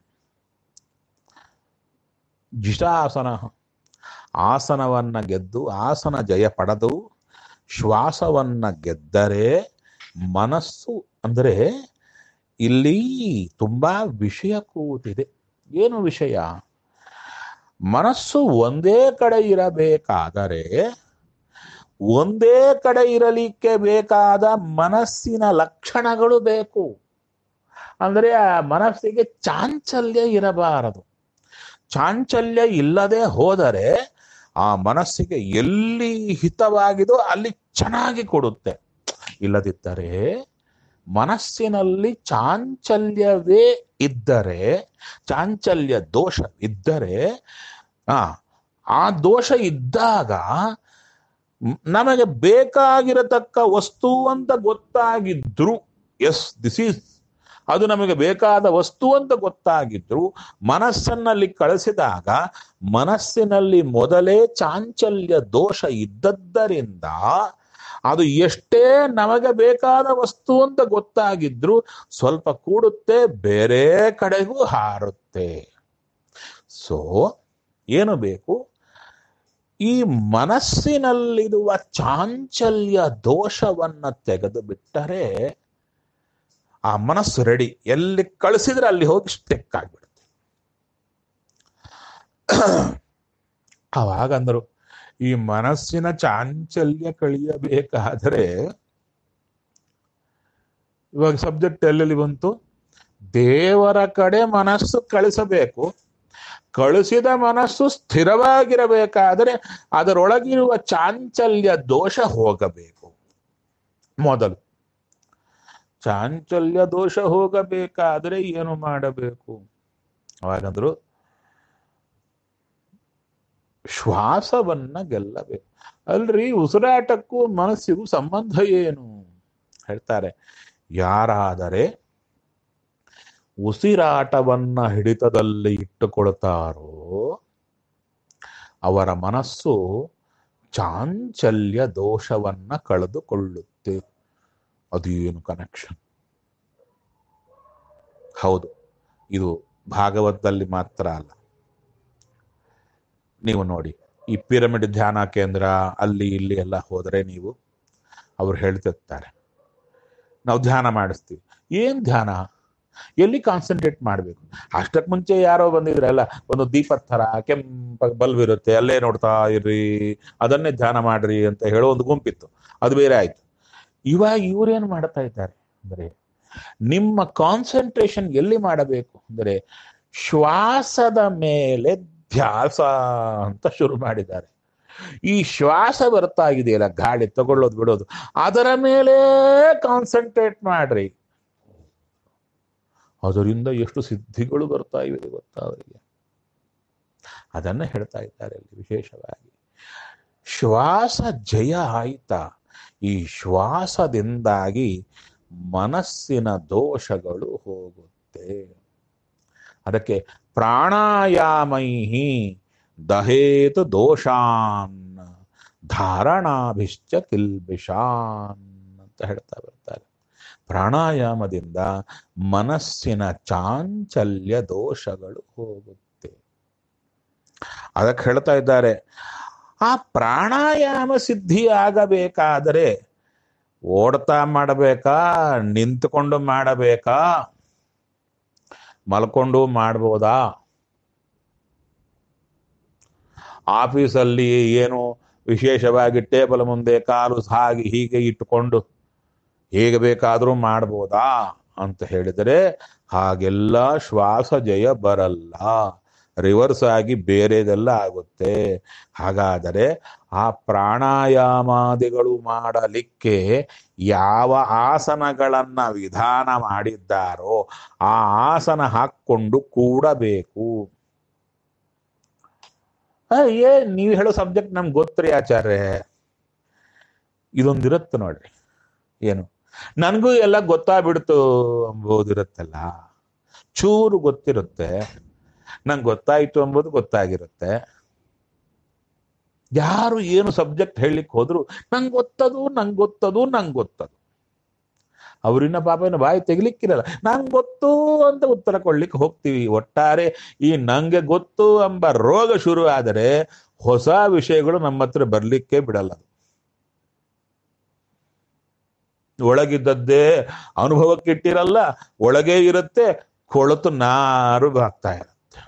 ಜಿತಾಸನ ಆಸನವನ್ನ ಗೆದ್ದು ಆಸನ ಜಯ ಪಡೆದು ಶ್ವಾಸವನ್ನ ಗೆದ್ದರೆ ಮನಸ್ಸು ಅಂದರೆ ಇಲ್ಲಿ ತುಂಬಾ ವಿಷಯ ಕೂತಿದೆ ಏನು ವಿಷಯ ಮನಸ್ಸು ಒಂದೇ ಕಡೆ ಇರಬೇಕಾದರೆ ಒಂದೇ ಕಡೆ ಇರಲಿಕ್ಕೆ ಬೇಕಾದ ಮನಸ್ಸಿನ ಲಕ್ಷಣಗಳು ಬೇಕು ಅಂದರೆ ಆ ಮನಸ್ಸಿಗೆ ಚಾಂಚಲ್ಯ ಇರಬಾರದು ಚಾಂಚಲ್ಯ ಇಲ್ಲದೆ ಹೋದರೆ ಆ ಮನಸ್ಸಿಗೆ ಎಲ್ಲಿ ಹಿತವಾಗಿದೋ ಅಲ್ಲಿ ಚೆನ್ನಾಗಿ ಕೊಡುತ್ತೆ ಇಲ್ಲದಿದ್ದರೆ ಮನಸ್ಸಿನಲ್ಲಿ ಚಾಂಚಲ್ಯವೇ ಇದ್ದರೆ ಚಾಂಚಲ್ಯ ದೋಷ ಇದ್ದರೆ ಆ ಆ ದೋಷ ಇದ್ದಾಗ ಮ್- ನಮಗೆ ಬೇಕಾಗಿರತಕ್ಕ ವಸ್ತು ಅಂತ ಗೊತ್ತಾಗಿದ್ರು ಎಸ್ ದಿಸ್ ಈಸ್ ಅದು ನಮಗೆ ಬೇಕಾದ ವಸ್ತು ಅಂತ ಗೊತ್ತಾಗಿದ್ರು ಮನಸ್ಸನ್ನಲ್ಲಿ ಕಳಿಸಿದಾಗ ಮನಸ್ಸಿನಲ್ಲಿ ಮೊದಲೇ ಚಾಂಚಲ್ಯ ದೋಷ ಇದ್ದದ್ದರಿಂದ ಅದು ಎಷ್ಟೇ ನಮಗೆ ಬೇಕಾದ ವಸ್ತು ಅಂತ ಗೊತ್ತಾಗಿದ್ರು ಸ್ವಲ್ಪ ಕೂಡುತ್ತೆ ಬೇರೆ ಕಡೆಗೂ ಹಾರುತ್ತೆ ಸೊ ಏನು ಬೇಕು ಈ ಮನಸ್ಸಿನಲ್ಲಿರುವ ಚಾಂಚಲ್ಯ ದೋಷವನ್ನ ತೆಗೆದು ಬಿಟ್ಟರೆ ಆ ಮನಸ್ಸು ರೆಡಿ ಎಲ್ಲಿ ಕಳಿಸಿದ್ರೆ ಅಲ್ಲಿ ಹೋಗಿ ಸ್ಟೆಕ್ ಆಗ್ಬಿಡುತ್ತೆ ಅವಾಗ ಅಂದರು ಈ ಮನಸ್ಸಿನ ಚಾಂಚಲ್ಯ ಕಳಿಯಬೇಕಾದರೆ ಇವಾಗ ಸಬ್ಜೆಕ್ಟ್ ಎಲ್ಲೆಲ್ಲಿ ಬಂತು ದೇವರ ಕಡೆ ಮನಸ್ಸು ಕಳಿಸಬೇಕು ಕಳಿಸಿದ ಮನಸ್ಸು ಸ್ಥಿರವಾಗಿರಬೇಕಾದರೆ ಅದರೊಳಗಿರುವ ಚಾಂಚಲ್ಯ ದೋಷ ಹೋಗಬೇಕು ಮೊದಲು ಚಾಂಚಲ್ಯ ದೋಷ ಹೋಗಬೇಕಾದರೆ ಏನು ಮಾಡಬೇಕು ಅವಾಗಂದ್ರು ಶ್ವಾಸವನ್ನ ಗೆಲ್ಲಬೇಕು ಅಲ್ರಿ ಉಸಿರಾಟಕ್ಕೂ ಮನಸ್ಸಿಗೂ ಸಂಬಂಧ ಏನು ಹೇಳ್ತಾರೆ ಯಾರಾದರೆ ಉಸಿರಾಟವನ್ನ ಹಿಡಿತದಲ್ಲಿ ಇಟ್ಟುಕೊಳ್ತಾರೋ ಅವರ ಮನಸ್ಸು ಚಾಂಚಲ್ಯ ದೋಷವನ್ನ ಕಳೆದುಕೊಳ್ಳುತ್ತೆ ಅದೇನು ಕನೆಕ್ಷನ್ ಹೌದು ಇದು ಭಾಗವತದಲ್ಲಿ ಮಾತ್ರ ಅಲ್ಲ ನೀವು ನೋಡಿ ಈ ಪಿರಮಿಡ್ ಧ್ಯಾನ ಕೇಂದ್ರ ಅಲ್ಲಿ ಇಲ್ಲಿ ಎಲ್ಲ ಹೋದರೆ ನೀವು ಅವ್ರು ಹೇಳ್ತಿರ್ತಾರೆ ನಾವು ಧ್ಯಾನ ಮಾಡಿಸ್ತೀವಿ ಏನ್ ಧ್ಯಾನ ಎಲ್ಲಿ ಕಾನ್ಸಂಟ್ರೇಟ್ ಮಾಡಬೇಕು ಅಷ್ಟಕ್ಕೆ ಮುಂಚೆ ಯಾರೋ ಬಂದಿದ್ರಲ್ಲ ಒಂದು ದೀಪದ ಥರ ಕೆಂಪ ಬಲ್ಬ್ ಇರುತ್ತೆ ಅಲ್ಲೇ ನೋಡ್ತಾ ಇರ್ರಿ ಅದನ್ನೇ ಧ್ಯಾನ ಮಾಡ್ರಿ ಅಂತ ಹೇಳೋ ಒಂದು ಗುಂಪಿತ್ತು ಅದು ಬೇರೆ ಆಯ್ತು ಇವಾಗ ಇವ್ರೇನು ಮಾಡ್ತಾ ಇದ್ದಾರೆ ಅಂದ್ರೆ ನಿಮ್ಮ ಕಾನ್ಸಂಟ್ರೇಷನ್ ಎಲ್ಲಿ ಮಾಡಬೇಕು ಅಂದರೆ ಶ್ವಾಸದ ಮೇಲೆ ಧ್ಯಾಸ ಅಂತ ಶುರು ಮಾಡಿದ್ದಾರೆ ಈ ಶ್ವಾಸ ಬರ್ತಾ ಇದೆಯಲ್ಲ ಗಾಳಿ ತಗೊಳ್ಳೋದು ಬಿಡೋದು ಅದರ ಮೇಲೆ ಕಾನ್ಸಂಟ್ರೇಟ್ ಮಾಡ್ರಿ ಅದರಿಂದ ಎಷ್ಟು ಸಿದ್ಧಿಗಳು ಬರ್ತಾ ಇವೆ ಗೊತ್ತಾ ಅವರಿಗೆ ಅದನ್ನ ಹೇಳ್ತಾ ಇದ್ದಾರೆ ಅಲ್ಲಿ ವಿಶೇಷವಾಗಿ ಶ್ವಾಸ ಜಯ ಆಯ್ತಾ ಈ ಶ್ವಾಸದಿಂದಾಗಿ ಮನಸ್ಸಿನ ದೋಷಗಳು ಹೋಗುತ್ತೆ ಅದಕ್ಕೆ ಪ್ರಾಣಾಯಾಮೈಹಿ ದಹೇತು ದೋಷಾನ್ ಧಾರಣಾಭಿಶ್ಚ ಕಿಲ್ಬಿಷಾನ್ ಅಂತ ಹೇಳ್ತಾ ಬರ್ತಾರೆ ಪ್ರಾಣಾಯಾಮದಿಂದ ಮನಸ್ಸಿನ ಚಾಂಚಲ್ಯ ದೋಷಗಳು ಹೋಗುತ್ತೆ ಅದಕ್ಕೆ ಹೇಳ್ತಾ ಇದ್ದಾರೆ ಆ ಪ್ರಾಣಾಯಾಮ ಸಿದ್ಧಿ ಆಗಬೇಕಾದರೆ ಓಡ್ತಾ ಮಾಡಬೇಕಾ ನಿಂತ್ಕೊಂಡು ಮಾಡಬೇಕಾ ಮಲ್ಕೊಂಡು ಮಾಡ್ಬೋದಾ ಆಫೀಸಲ್ಲಿ ಏನು ವಿಶೇಷವಾಗಿ ಟೇಬಲ್ ಮುಂದೆ ಕಾಲು ಸಾಗಿ ಹೀಗೆ ಇಟ್ಟುಕೊಂಡು ಹೇಗೆ ಬೇಕಾದರೂ ಮಾಡ್ಬೋದಾ ಅಂತ ಹೇಳಿದರೆ ಹಾಗೆಲ್ಲ ಶ್ವಾಸ ಜಯ ಬರಲ್ಲ ರಿವರ್ಸ್ ಆಗಿ ಬೇರೆದೆಲ್ಲ ಆಗುತ್ತೆ ಹಾಗಾದರೆ ಆ ಪ್ರಾಣಾಯಾಮಾದಿಗಳು ಮಾಡಲಿಕ್ಕೆ ಯಾವ ಆಸನಗಳನ್ನ ವಿಧಾನ ಮಾಡಿದ್ದಾರೋ ಆ ಆಸನ ಹಾಕ್ಕೊಂಡು ಕೂಡಬೇಕು ಆ, ಏ ನೀವು ಹೇಳೋ ಸಬ್ಜೆಕ್ಟ್ ನಮ್ಗೆ ಗೊತ್ತ್ರಿ ಆಚಾರ್ಯ ಇದೊಂದಿರುತ್ತೆ ನೋಡ್ರಿ ಏನು ನನಗೂ ಎಲ್ಲ ಗೊತ್ತಾಗ್ಬಿಡ್ತು ಎಂಬುದಿರುತ್ತಲ್ಲ ಚೂರು ಗೊತ್ತಿರುತ್ತೆ ನಂಗೆ ಗೊತ್ತಾಯ್ತು ಎಂಬುದು ಗೊತ್ತಾಗಿರುತ್ತೆ ಯಾರು ಏನು ಸಬ್ಜೆಕ್ಟ್ ಹೇಳಲಿಕ್ಕೆ ಹೋದ್ರು ನಂಗೆ ಗೊತ್ತದು ನಂಗೆ ಗೊತ್ತದು ನಂಗೆ ಗೊತ್ತದು ಅವರಿನ್ನ ಪಾಪ ಏನು ಬಾಯಿ ತೆಗಿಲಿಕ್ಕಿರಲ್ಲ ನಂಗೆ ಗೊತ್ತು ಅಂತ ಉತ್ತರ ಕೊಡ್ಲಿಕ್ಕೆ ಹೋಗ್ತೀವಿ ಒಟ್ಟಾರೆ ಈ ನಂಗೆ ಗೊತ್ತು ಎಂಬ ರೋಗ ಶುರು ಆದರೆ ಹೊಸ ವಿಷಯಗಳು ನಮ್ಮ ಹತ್ರ ಬರ್ಲಿಕ್ಕೆ ಬಿಡಲ್ಲ ಒಳಗಿದ್ದದ್ದೇ ಅನುಭವಕ್ಕಿಟ್ಟಿರಲ್ಲ ಒಳಗೆ ಇರುತ್ತೆ ಕೊಳತು ನಾರು ಆಗ್ತಾ ಇರುತ್ತೆ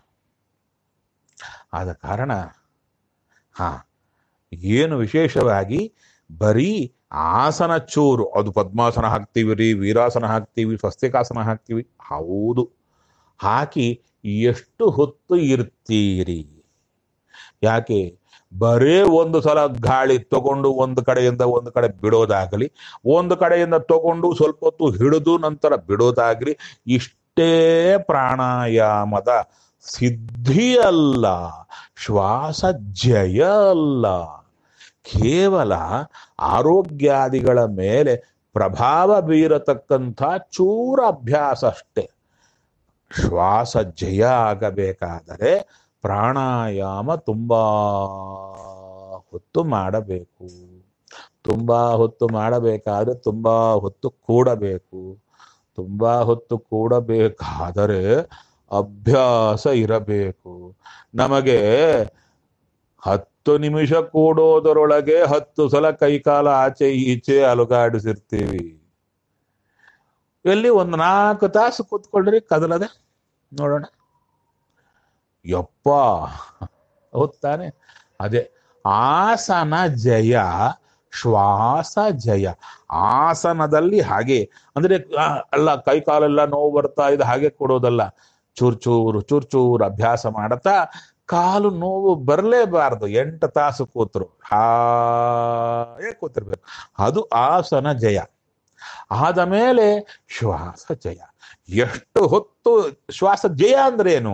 ಆದ ಕಾರಣ ಹಾ ಏನು ವಿಶೇಷವಾಗಿ ಬರೀ ಆಸನ ಚೂರು ಅದು ಪದ್ಮಾಸನ ಹಾಕ್ತೀವಿ ರೀ ವೀರಾಸನ ಹಾಕ್ತೀವಿ ಸ್ವಸ್ತಿಕಾಸನ ಹಾಕ್ತೀವಿ ಹೌದು ಹಾಕಿ ಎಷ್ಟು ಹೊತ್ತು ಇರ್ತೀರಿ ಯಾಕೆ ಬರೇ ಒಂದು ಸಲ ಗಾಳಿ ತಗೊಂಡು ಒಂದು ಕಡೆಯಿಂದ ಒಂದು ಕಡೆ ಬಿಡೋದಾಗಲಿ ಒಂದು ಕಡೆಯಿಂದ ತಗೊಂಡು ಸ್ವಲ್ಪ ಹೊತ್ತು ಹಿಡಿದು ನಂತರ ಬಿಡೋದಾಗಲಿ ಇಷ್ಟೇ ಪ್ರಾಣಾಯಾಮದ ಸಿದ್ಧಿ ಅಲ್ಲ ಶ್ವಾಸ ಜಯ ಅಲ್ಲ ಕೇವಲ ಆರೋಗ್ಯಾದಿಗಳ ಮೇಲೆ ಪ್ರಭಾವ ಬೀರತಕ್ಕಂಥ ಚೂರ ಅಭ್ಯಾಸ ಅಷ್ಟೇ ಶ್ವಾಸ ಜಯ ಆಗಬೇಕಾದರೆ ಪ್ರಾಣಾಯಾಮ ತುಂಬಾ ಹೊತ್ತು ಮಾಡಬೇಕು ತುಂಬಾ ಹೊತ್ತು ಮಾಡಬೇಕಾದ್ರೆ ತುಂಬಾ ಹೊತ್ತು ಕೂಡಬೇಕು ತುಂಬಾ ಹೊತ್ತು ಕೂಡಬೇಕಾದರೆ ಅಭ್ಯಾಸ ಇರಬೇಕು ನಮಗೆ ಹತ್ತು ನಿಮಿಷ ಕೂಡೋದರೊಳಗೆ ಹತ್ತು ಸಲ ಕೈಕಾಲ ಆಚೆ ಈಚೆ ಅಲುಗಾಡಿಸಿರ್ತೀವಿ ಎಲ್ಲಿ ಒಂದು ನಾಲ್ಕು ತಾಸು ಕೂತ್ಕೊಳ್ರಿ ಕದಲದೆ ನೋಡೋಣ ಯಪ್ಪ ಹೌದಾನೆ ಅದೇ ಆಸನ ಜಯ ಶ್ವಾಸ ಜಯ ಆಸನದಲ್ಲಿ ಹಾಗೆ ಅಂದ್ರೆ ಆ, ಅಲ್ಲ ಕೈ ಕಾಲೆಲ್ಲ ನೋವು ಬರ್ತಾ ಇದೆ ಹಾಗೆ ಕೊಡೋದಲ್ಲ ಚೂರ್ ಚೂರು ಚೂರ್ ಚೂರು ಅಭ್ಯಾಸ ಮಾಡತಾ ಕಾಲು ನೋವು ಬರಲೇಬಾರದು ಎಂಟು ತಾಸು ಕೂತರು ಹಾಗೆ ಕೂತಿರ್ಬೇಕು ಅದು ಆಸನ ಜಯ ಆದ ಮೇಲೆ ಶ್ವಾಸ ಜಯ ಎಷ್ಟು ಹೊತ್ತು ಶ್ವಾಸ ಜಯ ಅಂದ್ರೆ ಏನು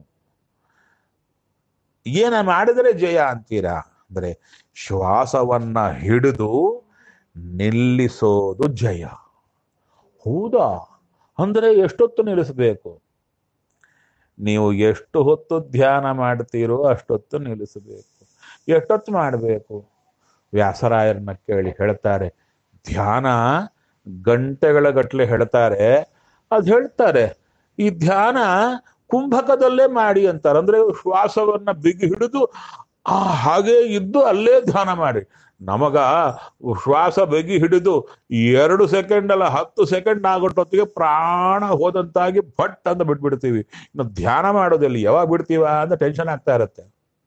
ಏನ ಮಾಡಿದರೆ ಜಯ ಅಂತೀರಾ ಅಂದ್ರೆ ಶ್ವಾಸವನ್ನ ಹಿಡಿದು ನಿಲ್ಲಿಸೋದು ಜಯ ಹೌದಾ ಅಂದ್ರೆ ಎಷ್ಟೊತ್ತು ನಿಲ್ಲಿಸಬೇಕು ನೀವು ಎಷ್ಟು ಹೊತ್ತು ಧ್ಯಾನ ಮಾಡ್ತೀರೋ ಅಷ್ಟೊತ್ತು ನಿಲ್ಲಿಸಬೇಕು ಎಷ್ಟೊತ್ತು ಮಾಡಬೇಕು ವ್ಯಾಸರಾಯರನ್ನ ಕೇಳಿ ಹೇಳ್ತಾರೆ ಧ್ಯಾನ ಗಂಟೆಗಳ ಗಟ್ಟಲೆ ಹೇಳ್ತಾರೆ ಅದು ಹೇಳ್ತಾರೆ ಈ ಧ್ಯಾನ ಕುಂಭಕದಲ್ಲೇ ಮಾಡಿ ಅಂತಾರೆ ಅಂದ್ರೆ ಶ್ವಾಸವನ್ನ ಬಿಗಿ ಹಿಡಿದು ಆ ಹಾಗೆ ಇದ್ದು ಅಲ್ಲೇ ಧ್ಯಾನ ಮಾಡಿ ನಮಗ ಶ್ವಾಸ ಬಿಗಿ ಹಿಡಿದು ಎರಡು ಸೆಕೆಂಡ್ ಅಲ್ಲ ಹತ್ತು ಸೆಕೆಂಡ್ ಆಗೋಟೊತ್ತಿಗೆ ಪ್ರಾಣ ಹೋದಂತಾಗಿ ಭಟ್ ಅಂತ ಬಿಟ್ಬಿಡ್ತೀವಿ ಇನ್ನು ಧ್ಯಾನ ಮಾಡೋದಲ್ಲಿ ಯಾವಾಗ ಬಿಡ್ತೀವ ಅಂತ ಟೆನ್ಷನ್ ಆಗ್ತಾ ಇರುತ್ತೆ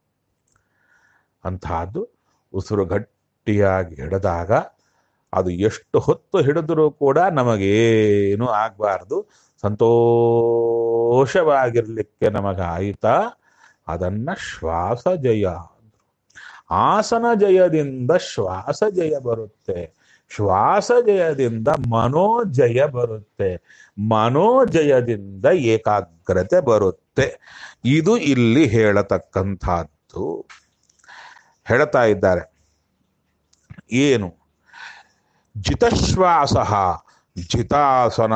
ಅಂತಹದ್ದು ಉಸಿರು ಗಟ್ಟಿಯಾಗಿ ಹಿಡಿದಾಗ ಅದು ಎಷ್ಟು ಹೊತ್ತು ಹಿಡಿದರೂ ಕೂಡ ನಮಗೇನು ಆಗಬಾರ್ದು ಸಂತೋಷವಾಗಿರ್ಲಿಕ್ಕೆ ನಮಗಾಯಿತಾ ಅದನ್ನ ಶ್ವಾಸ ಜಯ ಅಂದ್ರು. ಆಸನ ಜಯದಿಂದ ಶ್ವಾಸ ಜಯ ಬರುತ್ತೆ ಶ್ವಾಸ ಜಯದಿಂದ ಮನೋಜಯ ಬರುತ್ತೆ ಮನೋಜಯದಿಂದ ಏಕಾಗ್ರತೆ ಬರುತ್ತೆ ಇದು ಇಲ್ಲಿ ಹೇಳತಕ್ಕಂಥದ್ದು ಹೇಳ್ತಾ ಇದ್ದಾರೆ ಏನು ಜಿತಶ್ವಾಸ ಜಿತಾಸನ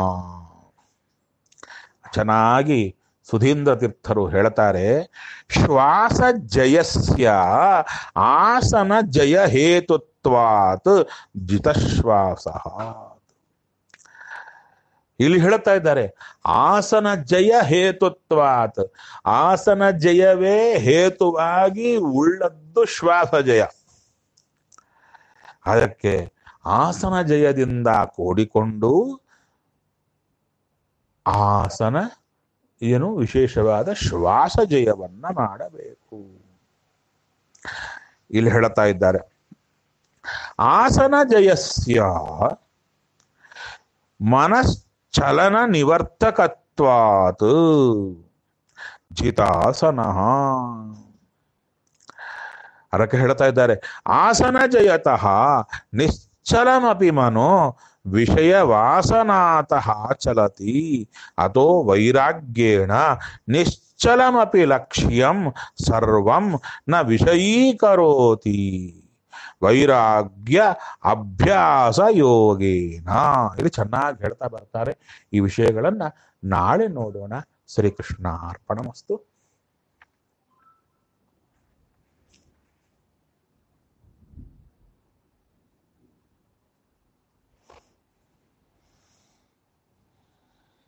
ಚೆನ್ನಾಗಿ ಸುಧೀಂದ್ರ ತೀರ್ಥರು ಹೇಳ್ತಾರೆ ಶ್ವಾಸ ಜಯಸ್ಯ ಆಸನ ಜಯ ಹೇತುತ್ವಾತ್ ಜಿತಶ್ವಾಸ ಇಲ್ಲಿ ಹೇಳ್ತಾ ಇದ್ದಾರೆ ಆಸನ ಜಯ ಹೇತುತ್ವಾತ್ ಆಸನ ಜಯವೇ ಹೇತುವಾಗಿ ಉಳ್ಳದ್ದು ಶ್ವಾಸ ಜಯ ಅದಕ್ಕೆ ಆಸನ ಜಯದಿಂದ ಕೂಡಿಕೊಂಡು ಆಸನ ಏನು ವಿಶೇಷವಾದ ಶ್ವಾಸ ಜಯವನ್ನ ಮಾಡಬೇಕು ಇಲ್ಲಿ ಹೇಳ್ತಾ ಇದ್ದಾರೆ ಆಸನ ಜಯಸ್ಯ ಮನಶ್ಚಲನ ನಿವರ್ತಕತ್ವಾತ್ ಜಿತಾಸನ ಅದಕ್ಕೆ ಹೇಳ್ತಾ ಇದ್ದಾರೆ ಆಸನ ಜಯತಃ ನಿಶ್ಚಲಮಪಿ ಮನೋ ವಿಷಯ ವಾಸನಾತಃ ಚಲತಿ ಅಥೋ ವೈರಾಗ್ಯೇಣ ನಿಶ್ಚಲಮಪಿ ಲಕ್ಷ್ಯಂ ಸರ್ವಂ ನ ವಿಷಯೀಕರೋತಿ ವೈರಾಗ್ಯ ಅಭ್ಯಾಸ ಯೋಗೇನ ಇಲ್ಲಿ ಚೆನ್ನಾಗಿ ಹೇಳ್ತಾ ಬರ್ತಾರೆ ಈ ವಿಷಯಗಳನ್ನ ನಾಳೆ ನೋಡೋಣ ಶ್ರೀಕೃಷ್ಣ ಅರ್ಪಣಮಸ್ತು